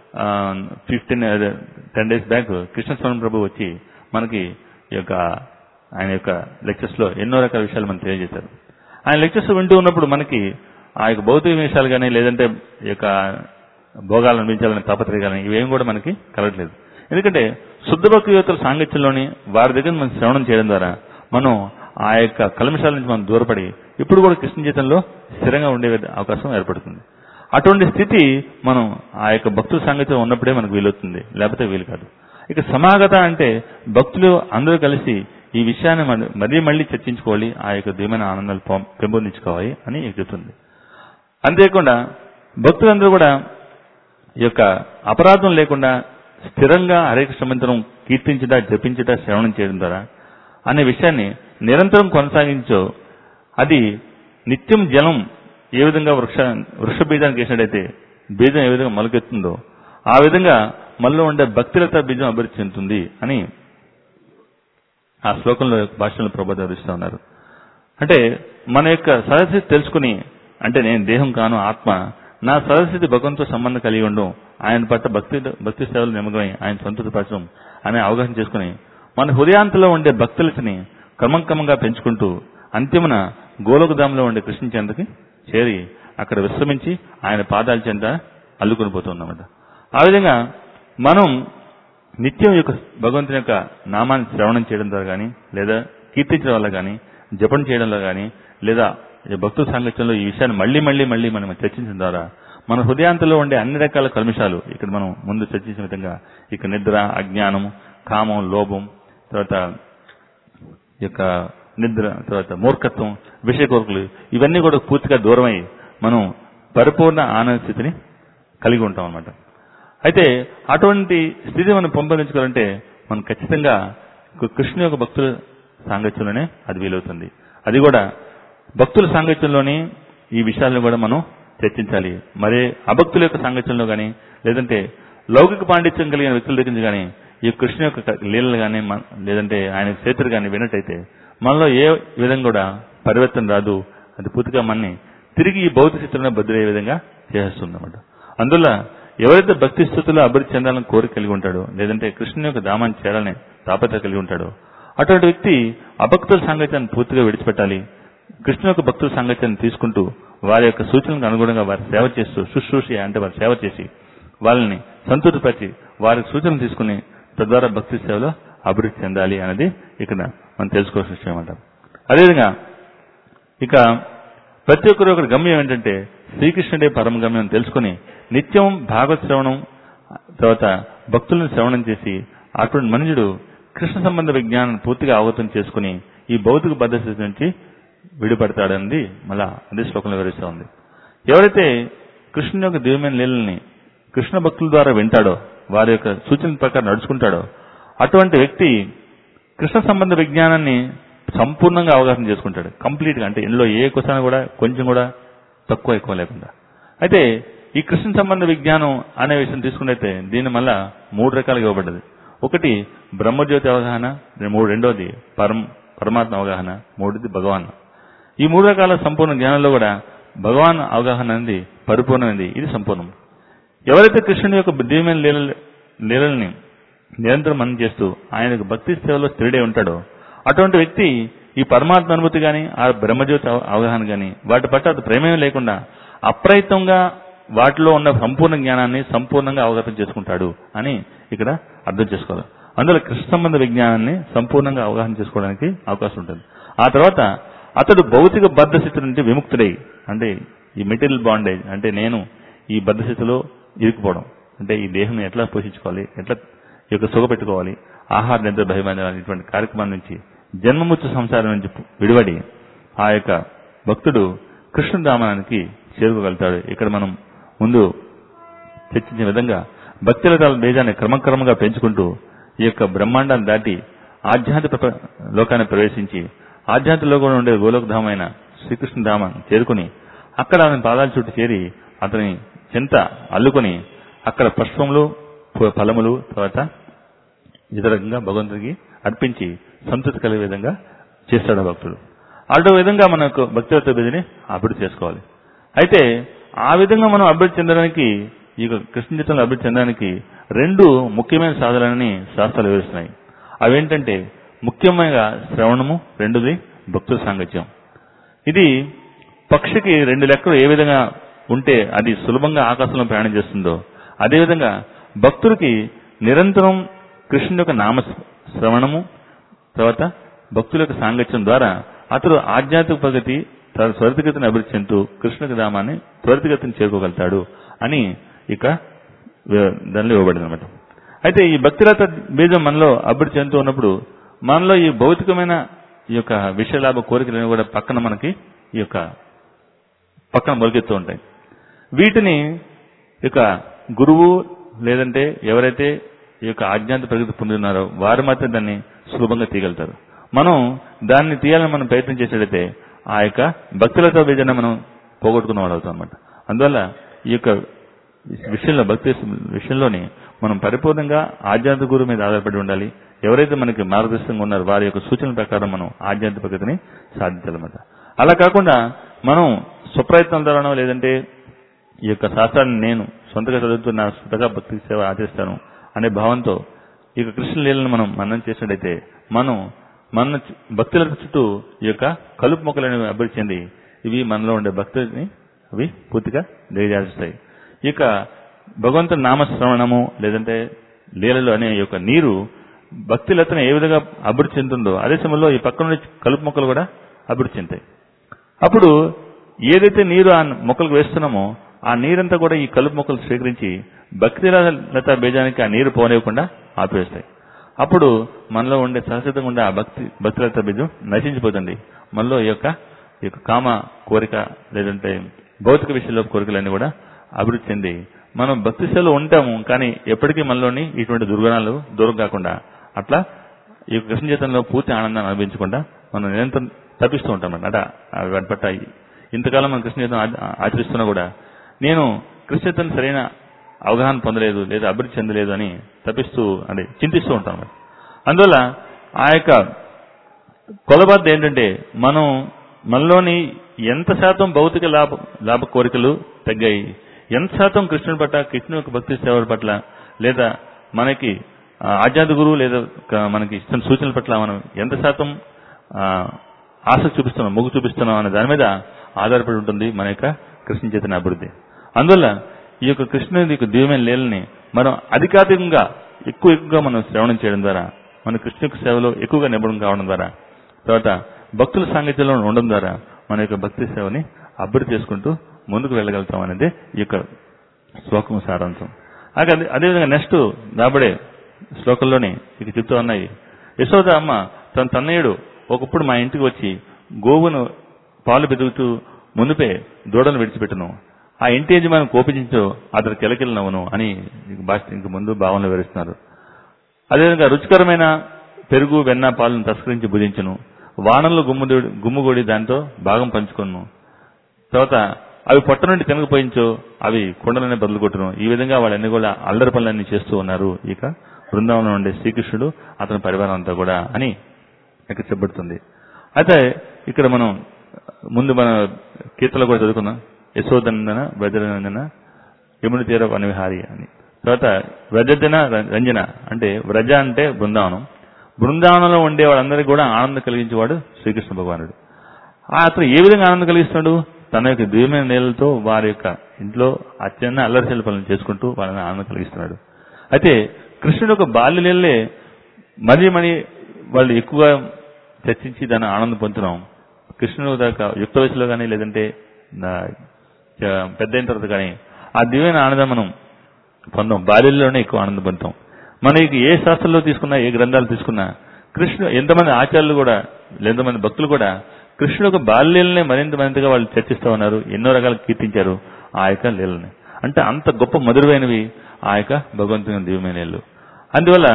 Speaker 1: fifteen ten days back Krishnaswami Prabhu వచ్చి మనకి ఈ యొక్క ఆయన యొక్క లెక్చర్స్ లో ఎన్నో రకాల విషయాలు మనం తెలియజేశారు ఆయన లెక్చర్స్ వింటూ ఉన్నప్పుడు మనకి ఆ యొక్క భౌతిక విషయాలు కానీ లేదంటే ఈ యొక్క భోగాలను అనిపించాలనే తాపత్రయ కానీ ఇవేం కూడా మనకి కలగట్లేదు ఎందుకంటే శుద్ధ భక్తి యువతల సాంగత్యంలోని వారి దగ్గర మనం శ్రవణం చేయడం ద్వారా మనం ఆ యొక్క కల్మశాల నుంచి మనం దూరపడి ఇప్పుడు కూడా కృష్ణ జీవితంలో స్థిరంగా ఉండే అవకాశం ఏర్పడుతుంది అటువంటి స్థితి మనం ఆ యొక్క భక్తుల సాంగత్యం ఉన్నప్పుడే మనకు వీలవుతుంది లేకపోతే వీలు కాదు ఇక సమాగత అంటే భక్తులు అందరూ కలిసి ఈ విషయాన్ని మన- మరీ మళ్ళీ చర్చించుకోవాలి ఆ యొక్క దివ్యమైన ఆనందాలు పొం- పెంపొందించుకోవాలి అని చెప్తుంది అంతేకాకుండా భక్తులందరూ కూడా ఈ యొక్క అపరాధం లేకుండా స్థిరంగా హరే కృష్ణ మంత్రం కీర్తించుట జపించుట శ్రవణం చేయడం ద్వారా అనే విషయాన్ని నిరంతరం కొనసాగించో అది నిత్యం జలం ఏ విధంగా వృక్ష వృక్ష బీజానికి వేసినట్టయితే బీజం ఏ విధంగా మొలకెత్తుందో ఆ విధంగా మనలో ఉండే భక్తిలత బీజం అభివృద్ధి చెందుతుంది అని ఆ శ్లోకంలో భాషలో ప్రభాత వివరిస్తూ ఉన్నారు అంటే మన యొక్క సరస్థితి తెలుసుకుని అంటే నేను దేహం కాను ఆత్మ నా సరస్థితి భగవంతో సంబంధం కలిగి ఉండడం ఆయన పట్ల భక్తి భక్తి సేవలు నిమగ్నమై ఆయన సంతృప్తిపరచడం అనే అవగాహన చేసుకుని మన హృదయాంతలో ఉండే భక్తులని క్రమక్రమంగా పెంచుకుంటూ అంతిమన గోలోకధామంలో ఉండే కృష్ణ చెంతకి చేరి అక్కడ విశ్రమించి ఆయన పాదాల చెంత అల్లుకొని పోతున్నామట ఆ విధంగా మనం నిత్యం యొక్క భగవంతుని యొక్క నామాన్ని శ్రవణం చేయడం ద్వారా కానీ లేదా కీర్తించడం వల్ల కానీ జపం చేయడంలో కానీ లేదా ఈ భక్తుల సాంగత్యంలో ఈ విషయాన్ని మళ్ళీ మళ్ళీ మళ్ళీ మనం చర్చించడం ద్వారా మన హృదయాంతలో ఉండే అన్ని రకాల కల్మిషాలు ఇక్కడ మనం ముందు చర్చించిన విధంగా ఇక నిద్ర అజ్ఞానం కామం లోభం తర్వాత ఈ యొక్క నిద్ర తర్వాత మూర్ఖత్వం విషయ కోరికలు ఇవన్నీ కూడా పూర్తిగా దూరమై మనం పరిపూర్ణ ఆనంద స్థితిని కలిగి ఉంటాం అన్నమాట అయితే అటువంటి స్థితి మనం పెంపొందించుకోవాలంటే మనం ఖచ్చితంగా కృష్ణ యొక్క భక్తుల సాంగత్యంలోనే అది వీలవుతుంది అది కూడా భక్తుల సాంగత్యంలోనే ఈ విషయాలను కూడా మనం చర్చించాలి మరే అభక్తుల యొక్క సాంగత్యంలో కానీ లేదంటే లౌకిక పాండిత్యం కలిగిన వ్యక్తుల దగ్గర నుంచి కానీ ఈ కృష్ణ యొక్క లీలలు కానీ లేదంటే ఆయన చేతులు కానీ విన్నట్టయితే మనలో ఏ విధంగా కూడా పరివర్తన రాదు అది పూర్తిగా మనని తిరిగి ఈ భౌతిక స్థితిలో బదులయ్యే విధంగా చేస్తుంది అన్నమాట అందువల్ల ఎవరైతే భక్తి స్థితిలో అభివృద్ధి చెందాలని కోరిక కలిగి ఉంటాడో లేదంటే కృష్ణుని యొక్క దామాన్ని చేరాలని తాపత్ర కలిగి ఉంటాడో అటువంటి వ్యక్తి అభక్తుల సాంగత్యాన్ని పూర్తిగా విడిచిపెట్టాలి కృష్ణ యొక్క భక్తుల సాంగత్యాన్ని తీసుకుంటూ వారి యొక్క సూచనలకు అనుగుణంగా వారి సేవ చేస్తూ శుశ్రూష అంటే వారి సేవ చేసి వాళ్ళని సంతృప్తిపరిచి వారి సూచనలు తీసుకుని తద్వారా భక్తి సేవలో అభివృద్ధి చెందాలి అనేది ఇక్కడ మనం తెలుసుకోవాల్సిన విషయం అన్నమాట అదేవిధంగా ఇక ప్రతి ఒక్కరు ఒకరి గమ్యం ఏంటంటే శ్రీకృష్ణుడే పరమ గమ్యం తెలుసుకుని నిత్యం భాగవత శ్రవణం తర్వాత భక్తులను శ్రవణం చేసి అటువంటి మనుషుడు కృష్ణ సంబంధ విజ్ఞానం పూర్తిగా అవగతం చేసుకుని ఈ భౌతిక పద్ధతి నుంచి విడిపడతాడన్నది మళ్ళా అదే శ్లోకంలో వివరిస్తూ ఉంది ఎవరైతే కృష్ణుని యొక్క దివ్యమైన లీలల్ని కృష్ణ భక్తుల ద్వారా వింటాడో వారి యొక్క సూచన ప్రకారం నడుచుకుంటాడో అటువంటి వ్యక్తి కృష్ణ సంబంధ విజ్ఞానాన్ని సంపూర్ణంగా అవగాహన చేసుకుంటాడు కంప్లీట్ గా అంటే ఇందులో ఏ క్వశ్చన్ కూడా కొంచెం కూడా తక్కువ ఎక్కువ లేకుండా అయితే ఈ కృష్ణ సంబంధ విజ్ఞానం అనే విషయం తీసుకున్నైతే దీని మళ్ళా మూడు రకాలుగా ఇవ్వబడ్డది ఒకటి బ్రహ్మజ్యోతి అవగాహన మూడు రెండోది పరం పరమాత్మ అవగాహన మూడోది భగవాన్ ఈ మూడు రకాల సంపూర్ణ జ్ఞానంలో కూడా భగవాన్ అవగాహన అనేది పరిపూర్ణమైనది ఇది సంపూర్ణం ఎవరైతే కృష్ణుని యొక్క దివ్యమైన లీల లీలల్ని నిరంతరం మనం చేస్తూ ఆయన భక్తి సేవలో స్థిరుడే ఉంటాడో అటువంటి వ్యక్తి ఈ పరమాత్మ అనుభూతి గాని ఆ బ్రహ్మజ్యోతి అవ- అవగాహన గాని వాటి పట్ల అది ప్రేమే లేకుండా అప్రయత్నంగా వాటిలో ఉన్న సంపూర్ణ జ్ఞానాన్ని సంపూర్ణంగా అవగతం చేసుకుంటాడు అని ఇక్కడ అర్థం చేసుకోవాలి అందులో కృష్ణ సంబంధ విజ్ఞానాన్ని సంపూర్ణంగా అవగాహన చేసుకోవడానికి అవకాశం ఉంటుంది ఆ తర్వాత అతడు భౌతిక బద్ధస్థితి నుండి విముక్తుడై అంటే ఈ మెటీరియల్ బాండేజ్ అంటే నేను ఈ బద్ధస్థితిలో ఇరుక్కుపోవడం అంటే ఈ దేహం ఎట్లా పోషించుకోవాలి ఎట్లా ఈ యొక్క సుఖ పెట్టుకోవాలి ఆహార నిద్ర భయబంధాలు ఇటువంటి కార్యక్రమాల నుంచి జన్మముచ్చు సంసారం నుంచి విడివడి ఆ యొక్క భక్తుడు కృష్ణధామానికి చేరుకోగలుగుతాడు ఇక్కడ మనం ముందు చర్చించిన విధంగా భక్తుల బీజాన్ని క్రమక్రమంగా పెంచుకుంటూ ఈ యొక్క బ్రహ్మాండాన్ని దాటి ఆధ్యాత్మిక ప్రప- లోకాన్ని ప్రవేశించి ఆధ్యాత్మిక లోకంలో ఉండే గోలోకధామైన శ్రీకృష్ణ ధామం చేరుకుని అక్కడ ఆయన పాదాల చుట్టూ చేరి అతని చెంత అల్లుకొని అక్కడ పుష్పములు ఫ- ఫలములు తర్వాత ఇతరంగా భగవంతుడికి అర్పించి సంతృప్తి కలిగే విధంగా చేస్తాడు ఆ భక్తుడు అటు విధంగా మనకు భక్తివత బిధిని అభివృద్ధి చేసుకోవాలి అయితే ఆ విధంగా మనం అభివృద్ధి చెందడానికి ఈ యొక్క కృష్ణ జీవితంలో అభివృద్ధి చెందడానికి రెండు ముఖ్యమైన సాధనలని శాస్త్రాలు వివరిస్తున్నాయి అవేంటంటే ముఖ్యంగా శ్రవణము రెండోది భక్తుల సాంగత్యం ఇది పక్షికి రెండు లెక్కలు ఏ విధంగా ఉంటే అది సులభంగా ఆకాశంలో ప్రయాణం చేస్తుందో అదేవిధంగా భక్తుడికి నిరంతరం కృష్ణుని యొక్క నామ శ్రవణము తర్వాత భక్తుల యొక్క సాంగత్యం ద్వారా అతడు ఆధ్యాత్మిక ప్రగతి తన త్వరితగతిని అభివృద్ధి చెందుతూ కృష్ణ ధామాన్ని త్వరితగతిని చేరుకోగలుగుతాడు అని ఇక వ- దానిలో ఇవ్వబడింది అనమాట అయితే ఈ భక్తిరత బీజం మనలో అభివృద్ధి చెందుతూ ఉన్నప్పుడు మనలో ఈ భౌతికమైన ఈ యొక్క విషయలాభ కోరికలను కూడా పక్కన మనకి ఈ యొక్క పక్కన మొలికెత్తూ ఉంటాయి వీటిని ఇక గురువు లేదంటే ఎవరైతే ఈ యొక్క ఆజ్ఞాత ప్రగతి పొందుతున్నారో వారు మాత్రం దాన్ని సులభంగా తీయగలుగుతారు మనం దాన్ని తీయాలని మనం ప్రయత్నం చేసేటైతే ఆ యొక్క భక్తులతో బీజాన్ని మనం పోగొట్టుకున్న వాళ్ళు అవుతాం అనమాట అందువల్ల ఈ యొక్క విషయంలో భక్తి విషయంలోని మనం పరిపూర్ణంగా ఆధ్యాత్మిక గురువు మీద ఆధారపడి ఉండాలి ఎవరైతే మనకి మార్గదర్శకంగా ఉన్నారో వారి యొక్క సూచనల ప్రకారం మనం ఆధ్యాత్మిక ప్రగతిని సాధించాలన్నమాట అలా కాకుండా మనం స్వప్రయత్నం ద్వారానో లేదంటే ఈ యొక్క శాస్త్రాన్ని నేను సొంతగా చదువుతూ నా సొంతగా భక్తి సేవ ఆచరిస్తాను అనే భావంతో ఈ యొక్క కృష్ణ లీలను మనం మననం చేసినట్టయితే మనం మన చు- భక్తుల చుట్టూ ఈ యొక్క కలుపు మొక్కలను అభివృద్ధి చెంది ఇవి మనలో ఉండే భక్తుల్ని అవి పూర్తిగా దిగజారుస్తాయి ఈ యొక్క భగవంతుని నామశ్రవణము లేదంటే లీలలు అనే ఈ యొక్క నీరు భక్తులతను ఏ విధంగా అభివృద్ధి చెందుతుందో అదే సమయంలో ఈ పక్కన ఉండే కలుపు మొక్కలు కూడా అభివృద్ధి చెందుతాయి అప్పుడు ఏదైతే నీరు ఆ మొక్కలకు వేస్తున్నామో ఆ నీరంతా కూడా ఈ కలుపు మొక్కలు స్వీకరించి భక్తి లత బీజానికి ఆ నీరు పోనివ్వకుండా ఆపివేస్తాయి అప్పుడు మనలో ఉండే సహజతంగా ఉండే ఆ భక్తి భక్తిలత బీజం నశించిపోతుంది మనలో ఈ యొక్క ఈ యొక్క కామ కోరిక లేదంటే భౌతిక విషయంలో కోరికలన్నీ కూడా అభివృద్ధి చెంది మనం భక్తి సేవలో ఉంటాము కానీ ఎప్పటికీ మనలోని ఇటువంటి దుర్గుణాలు దూరం కాకుండా అట్లా ఈ యొక్క కృష్ణ జీవితంలో పూర్తి ఆనందాన్ని అనుభవించకుండా మనం నిరంతరం తప్పిస్తూ ఉంటాం అన్నమాట అంటే వాటి పట్ల ఇంతకాలం మనం కృష్ణ జీవితం ఆ- ఆచరిస్తున్నా కూడా నేను కృష్ణ జీవితం సరైన అవగాహన పొందలేదు లేదా అభివృద్ధి చెందలేదు అని తప్పిస్తూ అంటే చింతిస్తూ ఉంటాం అన్నమాట. అందువల్ల ఆ యొక్క కొలబద్ద ఏంటంటే మనం మనలోని ఎంత శాతం భౌతిక లాభ లాభ కోరికలు తగ్గాయి ఎంత శాతం కృష్ణుడి పట్ల కృష్ణుని యొక్క భక్తి సేవల పట్ల లేదా మనకి ఆ, ఆధ్యాత్మిక గురువు లేదా క- మనకి ఇస్తున్న సూచనల పట్ల మనం ఎంత శాతం ఆ, ఆసక్తి చూపిస్తున్నాం మొగ్గు చూపిస్తున్నాం అనే దాని మీద ఆధారపడి ఉంటుంది మన యొక్క కృష్ణ చైతన్య అభివృద్ధి అందువల్ల ఈ యొక్క కృష్ణుడి యొక్క దివ్యమైన లీలని మనం అధికాధికంగా ఎక్కువ ఎక్కువగా మనం శ్రవణం చేయడం ద్వారా మన కృష్ణ యొక్క సేవలో ఎక్కువగా నిపుణం కావడం ద్వారా తర్వాత భక్తుల సాంగత్యంలో ఉండడం ద్వారా మన యొక్క భక్తి సేవని అభివృద్ధి చేసుకుంటూ ముందుకు వెళ్ళగలుగుతాం అనేది ఈ యొక్క శ్లోకం సారాంశం అలాగే అదే- అదేవిధంగా నెక్స్ట్ రాబడే శ్లోకంలోని ఇక చెప్తూ ఉన్నాయి యశోద అమ్మ తన తన్నయుడు ఒకప్పుడు మా ఇంటికి వచ్చి గోవును పాలు బెదుగుతూ మునుపే దూడను విడిచిపెట్టును ఆ ఇంటి యజమాని కోపించో అతడు కిలకిలనవును అని ఇంక భాష ఇంక ముందు భావనలు వివరిస్తున్నారు అదేవిధంగా రుచికరమైన పెరుగు వెన్న పాలను తస్కరించి భుజించును వానల్లో గుమ్ముడి గుమ్ముగూడి దాంతో భాగం పంచుకొను తర్వాత అవి పొట్ట నుండి తినకపోయించో అవి కుండలనే బదులు కొట్టును ఈ విధంగా వాళ్ళన్నీ కూడా అల్లరి పనులన్నీ చేస్తూ ఉన్నారు ఇక బృందావనంలో ఉండే శ్రీకృష్ణుడు అతని పరివారం అంతా కూడా అని ఇక్కడ చెప్పబడుతుంది అయితే ఇక్కడ మనం ముందు మన కీర్తనలో కూడా చదువుకున్నాం యశోదందన వ్రజనందన యముని తీర వనవిహారి అని తర్వాత వ్రజన రంజన అంటే వ్రజ అంటే బృందావనం బృందావనంలో ఉండే వాళ్ళందరికీ కూడా ఆనందం కలిగించేవాడు శ్రీకృష్ణ భగవానుడు ఆ అతను ఏ విధంగా ఆనందం కలిగిస్తున్నాడు తన యొక్క దివ్యమైన నీళ్ళతో వారి యొక్క ఇంట్లో అత్యంత అల్లరి పనులు చేసుకుంటూ వాళ్ళని ఆనందం కలిగిస్తున్నాడు అయితే కృష్ణుడు ఒక బాల్య నీళ్ళే మరీ మరీ వాళ్ళు ఎక్కువగా చర్చించి దాన్ని ఆనందం పొందుతున్నాం కృష్ణుడు దాకా యుక్త వయసులో కానీ లేదంటే నా- చ- పెద్ద అయిన తర్వాత కానీ ఆ దివ్యమైన ఆనందం మనం పొందాం బాల్యంలోనే ఎక్కువ ఆనందం పొందుతాం మనకి ఏ శాస్త్రంలో తీసుకున్నా ఏ గ్రంథాలు తీసుకున్నా కృష్ణుడు ఎంతమంది ఆచార్యులు కూడా ఎంతమంది భక్తులు కూడా కృష్ణుడు ఒక బాల్యాలనే మరింత మరింతగా వాళ్ళు చర్చిస్తూ ఉన్నారు ఎన్నో రకాలు కీర్తించారు ఆ యొక్క లీలని అంటే అంత గొప్ప మధురమైనవి ఆ యొక్క భగవంతుని దివ్యమైన నీళ్ళు అందువల్ల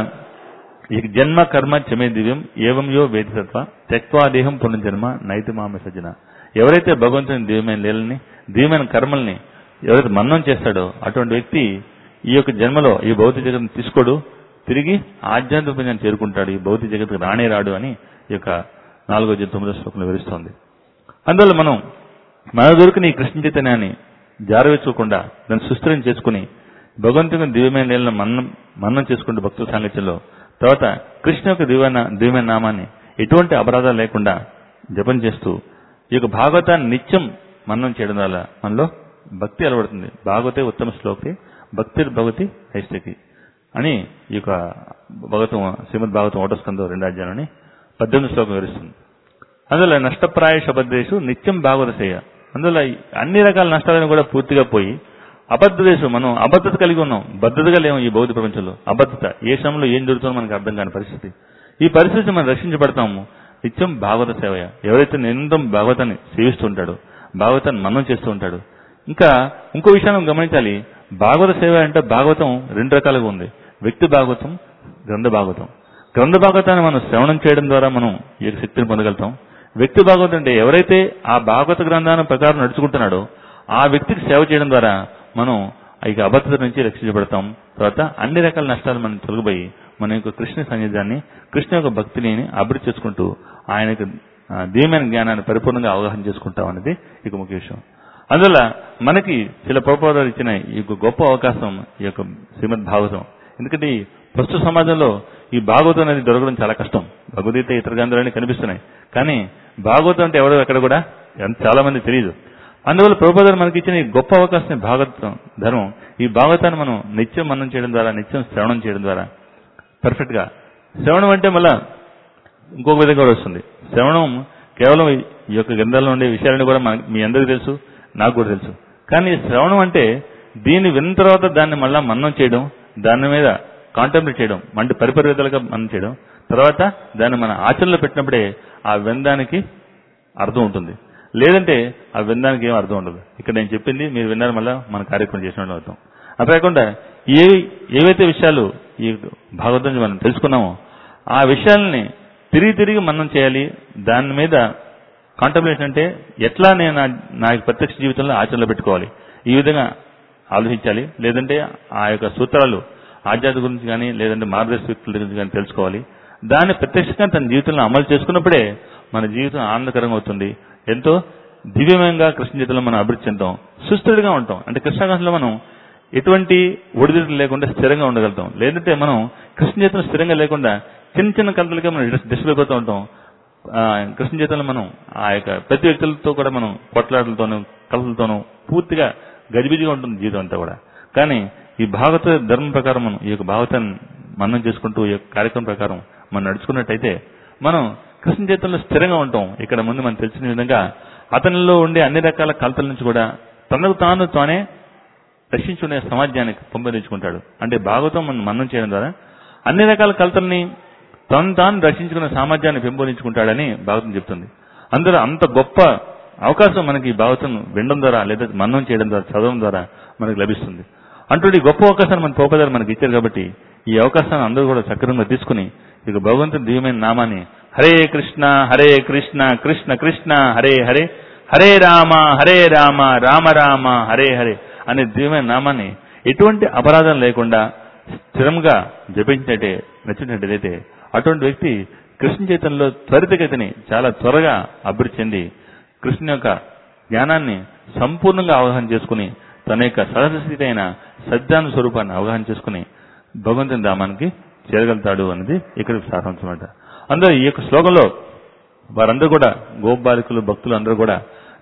Speaker 1: ఈ జన్మ కర్మ చమే దివ్యం ఏవం యో వేదితత్వ త్యక్వా దేహం పునర్జన్మ నైతి మామ సజ్జన ఎవరైతే భగవంతుని దివ్యమైన లీలని దివ్యమైన కర్మల్ని ఎవరైతే మన్నం చేస్తాడో అటువంటి వ్యక్తి ఈ యొక్క జన్మలో ఈ భౌతిక జగత్తును తీసుకోడు తిరిగి ఆధ్యాత్మిక ప్రపంచాన్ని చేరుకుంటాడు ఈ భౌతిక జగత్తుకు రానే రాడు అని ఈ యొక్క నాలుగో జ- తొమ్మిదో శ్లోకంలో వివరిస్తోంది అందువల్ల మనం మన దొరికిన ఈ కృష్ణ చైతన్యాన్ని జారవేసుకోకుండా దాన్ని సుస్థిరం చేసుకుని భగవంతుని దివ్యమైన నీళ్ళను మన్నం మన్నం చేసుకుంటూ భక్తుల సాంగత్యంలో తర్వాత కృష్ణ యొక్క దివ్యమైన దివ్యమైన నామాన్ని ఎటువంటి అపరాధాలు లేకుండా జపం చేస్తూ ఈ యొక్క భాగవతాన్ని నిత్యం మన్నం చేయడం వల్ల మనలో భక్తి అలవడుతుంది భాగవతే ఉత్తమ శ్లోకి భక్తి భగవతి హైస్తకి అని ఈ యొక్క భగవతం శ్రీమద్ భాగవతం ఒకటో స్కందం రెండు అధ్యాయాలని పద్దెనిమిది శ్లోకం వివరిస్తుంది అందువల్ల నష్టప్రాయ శబద్దేశు నిత్యం భాగవత సేయ అందువల్ల ఈ అన్ని రకాల నష్టాలను కూడా పూర్తిగా పోయి అబద్ధ దేశం మనం అబద్ధత కలిగి ఉన్నాం బద్ధతగా లేము ఈ భౌతిక ప్రపంచంలో అబద్ధత ఏ సమయంలో ఏం జరుగుతుందో మనకు అర్థం కాని పరిస్థితి ఈ పరిస్థితి మనం రక్షించబడతాము నిత్యం భాగవత సేవయ ఎవరైతే నిరంతరం భాగవతాన్ని సేవిస్తూ ఉంటాడో భాగవతాన్ని మన్నం చేస్తూ ఉంటాడు ఇంకా ఇంకో విషయాన్ని మనం గమనించాలి భాగవత సేవ అంటే భాగవతం రెండు రకాలుగా ఉంది వ్యక్తి భాగవతం గ్రంథ భాగవతం గ్రంథ భాగవతాన్ని మనం శ్రవణం చేయడం ద్వారా మనం ఈ యొక్క శక్తిని పొందగలుగుతాం వ్యక్తి భాగవతం అంటే ఎవరైతే ఆ భాగవత గ్రంథాన్ని ప్రకారం నడుచుకుంటున్నాడో ఆ వ్యక్తికి సేవ చేయడం ద్వారా మనం ఇక అబద్ధత నుంచి రక్షించబడతాం తర్వాత అన్ని రకాల నష్టాలు మనం తొలగిపోయి మన యొక్క కృష్ణ సన్నిధాన్ని కృష్ణ యొక్క భక్తిని అభివృద్ధి చేసుకుంటూ ఆయన యొక్క ఆ, దివ్యమైన జ్ఞానాన్ని పరిపూర్ణంగా అవగాహన చేసుకుంటాం అనేది ఇక ముఖ్య విషయం అందువల్ల మనకి చిల ప్రభుపాదాలు ఇచ్చిన ఈ యొక్క గొప్ప అవకాశం ఈ యొక్క శ్రీమద్ భాగవతం ఎందుకంటే ఈ ప్రస్తుత సమాజంలో ఈ భాగవతం అనేది దొరకడం చాలా కష్టం భగవద్గీత ఇతర గ్రంథాలన్నీ కనిపిస్తున్నాయి కానీ భాగవతం అంటే ఎవడో ఎక్కడ కూడా ఎంత చాలా మంది తెలియదు అందువల్ల ప్రభుపాదాలు మనకి ఇచ్చిన ఈ గొప్ప అవకాశం భాగవతం ధర్మం ఈ భాగవతాన్ని మనం నిత్యం మన్నం చేయడం ద్వారా నిత్యం శ్రవణం చేయడం ద్వారా పర్ఫెక్ట్ గా శ్రవణం అంటే మళ్ళా ఇంకొక విధంగా కూడా వస్తుంది శ్రవణం కేవలం ఈ యొక్క గ్రంథాల్లో ఉండే విషయాలను కూడా మన- మీ అందరికీ తెలుసు నాకు కూడా తెలుసు కానీ శ్రవణం అంటే దీన్ని విన్న తర్వాత దాన్ని మళ్ళా మన్నం చేయడం దాని మీద కాంటెంప్లేట్ చేయడం అంటే పరిపరి విధాలుగా మన్నం చేయడం తర్వాత దాన్ని మన ఆచరణలో పెట్టినప్పుడే ఆ వినడానికి అర్థం ఉంటుంది లేదంటే ఆ వినడానికి ఏం అర్థం ఉండదు ఇక్కడ నేను చెప్పింది మీరు విన్నారు మళ్ళా మన కార్యక్రమం చేసిన అర్థం అదే కాకుండా ఏ ఏవైతే విషయాలు ఈ భాగవతం నుంచి మనం తెలుసుకున్నామో ఆ విషయాల్ని తిరిగి తిరిగి మనం చేయాలి దాని మీద కాంటంప్లేషన్ అంటే ఎట్లా నేను నా- నా యొక్క ప్రత్యక్ష జీవితంలో ఆచరణలో పెట్టుకోవాలి ఈ విధంగా ఆలోచించాలి లేదంటే ఆ యొక్క సూత్రాలు ఆధ్యాత్మిక గురించి కానీ లేదంటే మార్గదర్శక వ్యక్తుల గురించి కానీ తెలుసుకోవాలి దాన్ని ప్రత్యక్షంగా తన జీవితంలో అమలు చేసుకున్నప్పుడే మన జీవితం ఆనందకరంగా అవుతుంది ఎంతో దివ్యమయంగా కృష్ణ జీవితంలో మనం అభివృద్ధి చెందాం సుస్థిరుడిగా ఉంటాం అంటే కృష్ణాకాశంలో మనం ఎటువంటి ఒడిదుడులు లేకుండా స్థిరంగా ఉండగలుగుతాం లేదంటే మనం కృష్ణ జీవితం స్థిరంగా లేకుండా చిన్న చిన్న కలతలకే మనం డిస్టర్బ్ అయిపోతూ ఉంటాం ఆ, కృష్ణ జీవితంలో మనం ఆ యొక్క ప్రతి వ్యక్తులతో కూడా మనం కొట్లాటలతోనూ కలతలతోనూ పూర్తిగా గజిబిజిగా ఉంటుంది జీవితం అంతా కూడా కానీ ఈ భాగవత ధర్మం ప్రకారం మనం ఈ యొక్క భాగవతాన్ని మనం చేసుకుంటూ ఈ యొక్క కార్యక్రమం ప్రకారం మనం నడుచుకున్నట్టయితే మనం కృష్ణ జీవితంలో స్థిరంగా ఉంటాం ఇక్కడ ముందు మనం తెలిసిన విధంగా అతనిలో ఉండే అన్ని రకాల కలతల నుంచి కూడా తనకు తాను తానే రక్షించుకునే సమాజానికి పెంపొందించుకుంటాడు అంటే భాగవతం మనం మన్నం చేయడం ద్వారా అన్ని రకాల కలతల్ని తను తాను రక్షించుకునే సామర్థ్యాన్ని పెంపొందించుకుంటాడని భాగవతం చెప్తుంది అందులో అంత గొప్ప అవకాశం మనకి ఈ భాగవతం వినడం ద్వారా లేదా మన్నం చేయడం ద్వారా చదవడం ద్వారా మనకు లభిస్తుంది అంటూ ఈ గొప్ప అవకాశాన్ని మన పోపదారు మనకి ఇచ్చారు కాబట్టి ఈ అవకాశాన్ని అందరూ కూడా సక్రమంగా తీసుకుని ఇక భగవంతుని దివ్యమైన నామాన్ని హరే కృష్ణ హరే కృష్ణ కృష్ణ కృష్ణ హరే హరే హరే రామ హరే రామ రామ రామ హరే హరే అనే దివ్యమైన నామాన్ని ఎటువంటి అపరాధం లేకుండా స్థిరంగా జపించినట్టే నచ్చినట్టయితే అటువంటి వ్యక్తి కృష్ణ చైతన్యంలో త్వరితగతిని చాలా త్వరగా అభివృద్ధి చెంది కృష్ణ యొక్క జ్ఞానాన్ని సంపూర్ణంగా అవగాహన చేసుకుని తన యొక్క సహజ స్థితి అయిన సజ్జాన స్వరూపాన్ని అవగాహన చేసుకుని భగవంతుని ధామానికి చేరగలుగుతాడు అనేది ఇక్కడ సారాంశమాట అందులో ఈ యొక్క శ్లోకంలో వారందరూ కూడా గోపాలికులు భక్తులు అందరూ కూడా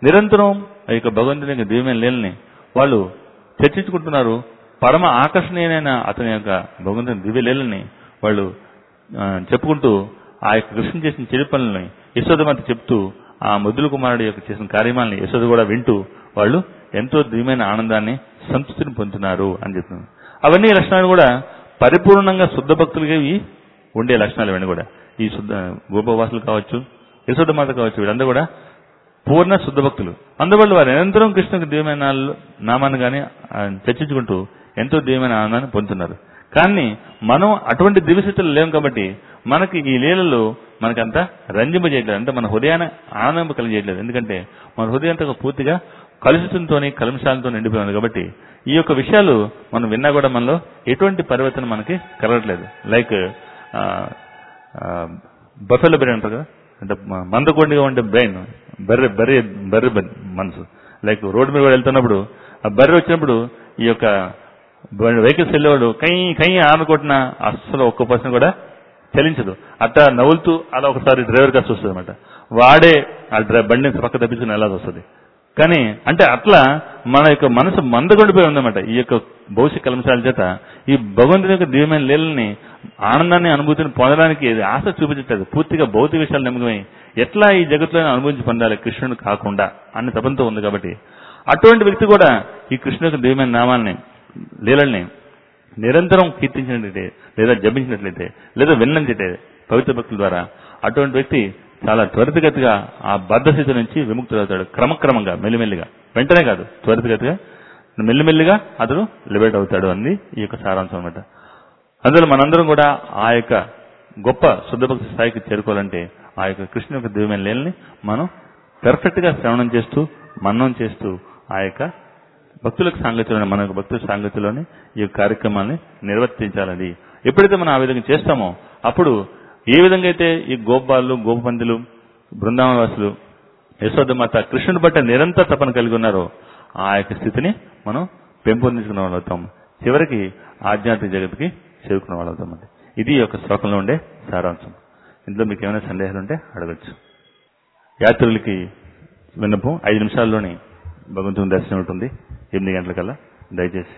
Speaker 1: నిరంతరం ఆ యొక్క భగవంతుని యొక్క దివ్యమైన లీలని వాళ్ళు చర్చించుకుంటున్నారు పరమ ఆకర్షణీయమైన అతని యొక్క భగవంతుని దివ్య లీలని వాళ్ళు ఆ, చెప్పుకుంటూ ఆ యొక్క కృష్ణ చేసిన చెడు పనులని యశోదమాత చెప్తూ ఆ ముద్దుల కుమారుడు యొక్క చేసిన కార్యమాలని యశోద కూడా వింటూ వాళ్ళు ఎంతో దివ్యమైన ఆనందాన్ని సంతృప్తిని పొందుతున్నారు అని చెప్తున్నారు అవన్నీ లక్షణాలు కూడా పరిపూర్ణంగా శుద్ధ భక్తులుగా ఇవి ఉండే లక్షణాలు ఇవన్నీ కూడా ఈ శుద్ధ గోపవాసులు కావచ్చు యశోదమాత కావచ్చు వీళ్ళందరూ కూడా పూర్ణ శుద్ధ భక్తులు అందువల్ల వారు నిరంతరం కృష్ణుకి దివ్యమైన నాళ్ళు- నామాన్ని కానీ చర్చించుకుంటూ ఎంతో దివ్యమైన ఆనందాన్ని పొందుతున్నారు కానీ మనం అటువంటి దివ్యస్థితులు లేం కాబట్టి మనకి ఈ లీలలో మనకంత రంజింపజేయట్లేదు అంటే మన హృదయాన్ని ఆనందం కలిగజేయట్లేదు ఎందుకంటే మన హృదయం అంతా పూర్తిగా కలుషితంతో కలుషాలతో నిండిపోయింది కాబట్టి ఈ యొక్క విషయాలు మనం విన్నా కూడా మనలో ఎటువంటి పరివర్తన మనకి కలగట్లేదు లైక్ బఫెలో బ్రెయిన్ అంటారు కదా అంటే మ- మందకొండిగా ఉండే బ్రెయిన్ బర్రె బర్రె బర్రె బ- మనసు లైక్ రోడ్డు మీద వెళ్తున్నప్పుడు ఆ బర్రె వచ్చినప్పుడు ఈ యొక్క వెహికల్స్ వెళ్ళేవాడు కై కై ఆనుకుంటున్నా అస్సలు ఒక్క పర్సన్ కూడా చలించదు అట్టా నవ్వులుతూ అలా ఒకసారి డ్రైవర్ కాస్త వస్తుంది అనమాట వాడే ఆ డ్రై బండిని పక్క తప్పించుకుని వెళ్ళాల్సి వస్తుంది కానీ అంటే అట్లా మన యొక్క మనసు మందగొండిపోయి ఉందన్నమాట ఈ యొక్క భవిష్య కలంశాల చేత ఈ భగవంతుని యొక్క దివ్యమైన లీలని ఆనందాన్ని అనుభూతిని పొందడానికి ఇది ఆశ చూపించట్లేదు పూర్తిగా భౌతిక విషయాలు నమ్మకమై ఎట్లా ఈ జగత్తులో అనుభవించి పొందాలి కృష్ణుని కాకుండా అనే తపంతో ఉంది కాబట్టి అటువంటి వ్యక్తి కూడా ఈ కృష్ణు యొక్క దివ్యమైన నామాన్ని లీలల్ని నిరంతరం కీర్తించినట్లయితే లేదా జపించినట్లయితే లేదా విన్నట్లయితే పవిత్ర భక్తుల ద్వారా అటువంటి వ్యక్తి చాలా త్వరితగతిగా ఆ బద్ధస్థితి నుంచి విముక్తుడవుతాడు క్రమక్రమంగా మెల్లిమెల్లిగా వెంటనే కాదు త్వరితగతిగా మెల్లిమెల్లిగా అతడు లిబరేట్ అవుతాడు అంది ఈ యొక్క సారాంశం అనమాట అందులో మనందరం కూడా ఆ యొక్క గొప్ప శుద్ధభక్తి స్థాయికి చేరుకోవాలంటే ఆ యొక్క కృష్ణ యొక్క దివ్యమైన లీలని మనం పెర్ఫెక్ట్ గా శ్రవణం చేస్తూ మన్నం చేస్తూ ఆ యొక్క భక్తులకు సాంగత్యంలోని మన యొక్క భక్తుల సాంగత్యంలోని ఈ యొక్క కార్యక్రమాన్ని నిర్వర్తించాలని ఎప్పుడైతే మనం ఆ విధంగా చేస్తామో అప్పుడు ఏ విధంగా అయితే ఈ గోపాలు గోపపంతులు బృందావనవాసులు యశోదమాత కృష్ణుని బట్టి నిరంతర తపన కలిగి ఉన్నారో ఆ యొక్క స్థితిని మనం పెంపొందించుకున్న వాళ్ళు అవుతాం చివరికి ఆధ్యాత్మిక జగత్కి చేరుకున్న వాళ్ళు అవుతామండి ఇది ఈ యొక్క శ్లోకంలో ఉండే సారాంశం ఇందులో మీకు ఏమైనా సందేహాలు ఉంటే అడగచ్చు యాత్రికులకి విన్నపం ఐదు నిమిషాల్లోనే భగవంతుని దర్శనం ఉంటుంది ఎనిమిది గంటలకల్లా దయచేసి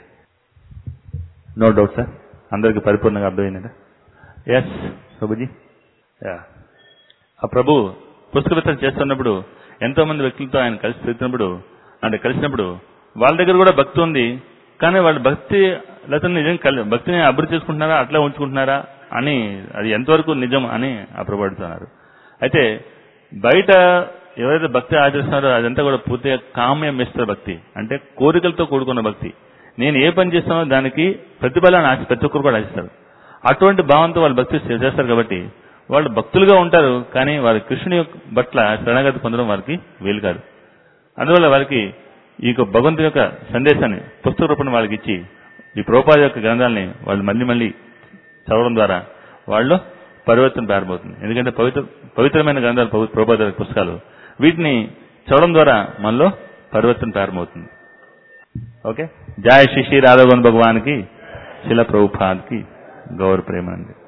Speaker 1: నో డౌట్ సార్ అందరికి పరిపూర్ణంగా అర్థమైందా ఎస్ ప్రభుజీ యా ఆ ప్రభు పుస్తక వితరణ చేస్తున్నప్పుడు ఎంతో మంది వ్యక్తులతో ఆయన కలిసి తిరుగుతున్నప్పుడు అంటే కలిసినప్పుడు వాళ్ళ దగ్గర కూడా భక్తి ఉంది కానీ వాళ్ళ భక్తి లేకపోతే నిజం కలి భక్తిని అభివృద్ధి చేసుకుంటున్నారా అట్లా ఉంచుకుంటున్నారా అని అది ఎంతవరకు నిజం అని ఆ ప్రభు అడుగుతున్నారు అయితే బయట ఎవరైతే భక్తి ఆచరిస్తున్నారో అదంతా కూడా పూర్తిగా కామ్యం మిశ్ర భక్తి అంటే కోరికలతో కూడుకున్న భక్తి నేను ఏ పని చేస్తానో దానికి ప్రతిఫలాన్ని ఆశ ప్రతి ఒక్కరు కూడా ఆశిస్తారు అటువంటి భావంతో వాళ్ళు భక్తి చేస్తారు కాబట్టి వాళ్ళు భక్తులుగా ఉంటారు కానీ వారి కృష్ణుని యొక్క పట్ల శరణాగతి పొందడం వారికి వీలు కాదు అందువల్ల వారికి ఈ యొక్క భగవంతుని యొక్క సందేశాన్ని పుస్తక రూపంలో వాళ్ళకి ఇచ్చి ఈ ప్రోపాద యొక్క గ్రంథాలని వాళ్ళు మళ్ళీ మళ్ళీ చదవడం ద్వారా వాళ్ళు పరివర్తన ప్రారంభమవుతుంది ఎందుకంటే పవిత్ర పవిత్రమైన గ్రంథాలు పవి- ప్రోపాద పుస్తకాలు వీటిని చదవడం ద్వారా మనలో పరివర్తన ప్రారంభమవుతుంది ఓకే జయ శ్రీ శ్రీ రాధవన్ భగవాన్కి శిల ప్రభుపాద్కి గౌర ప్రేమానంది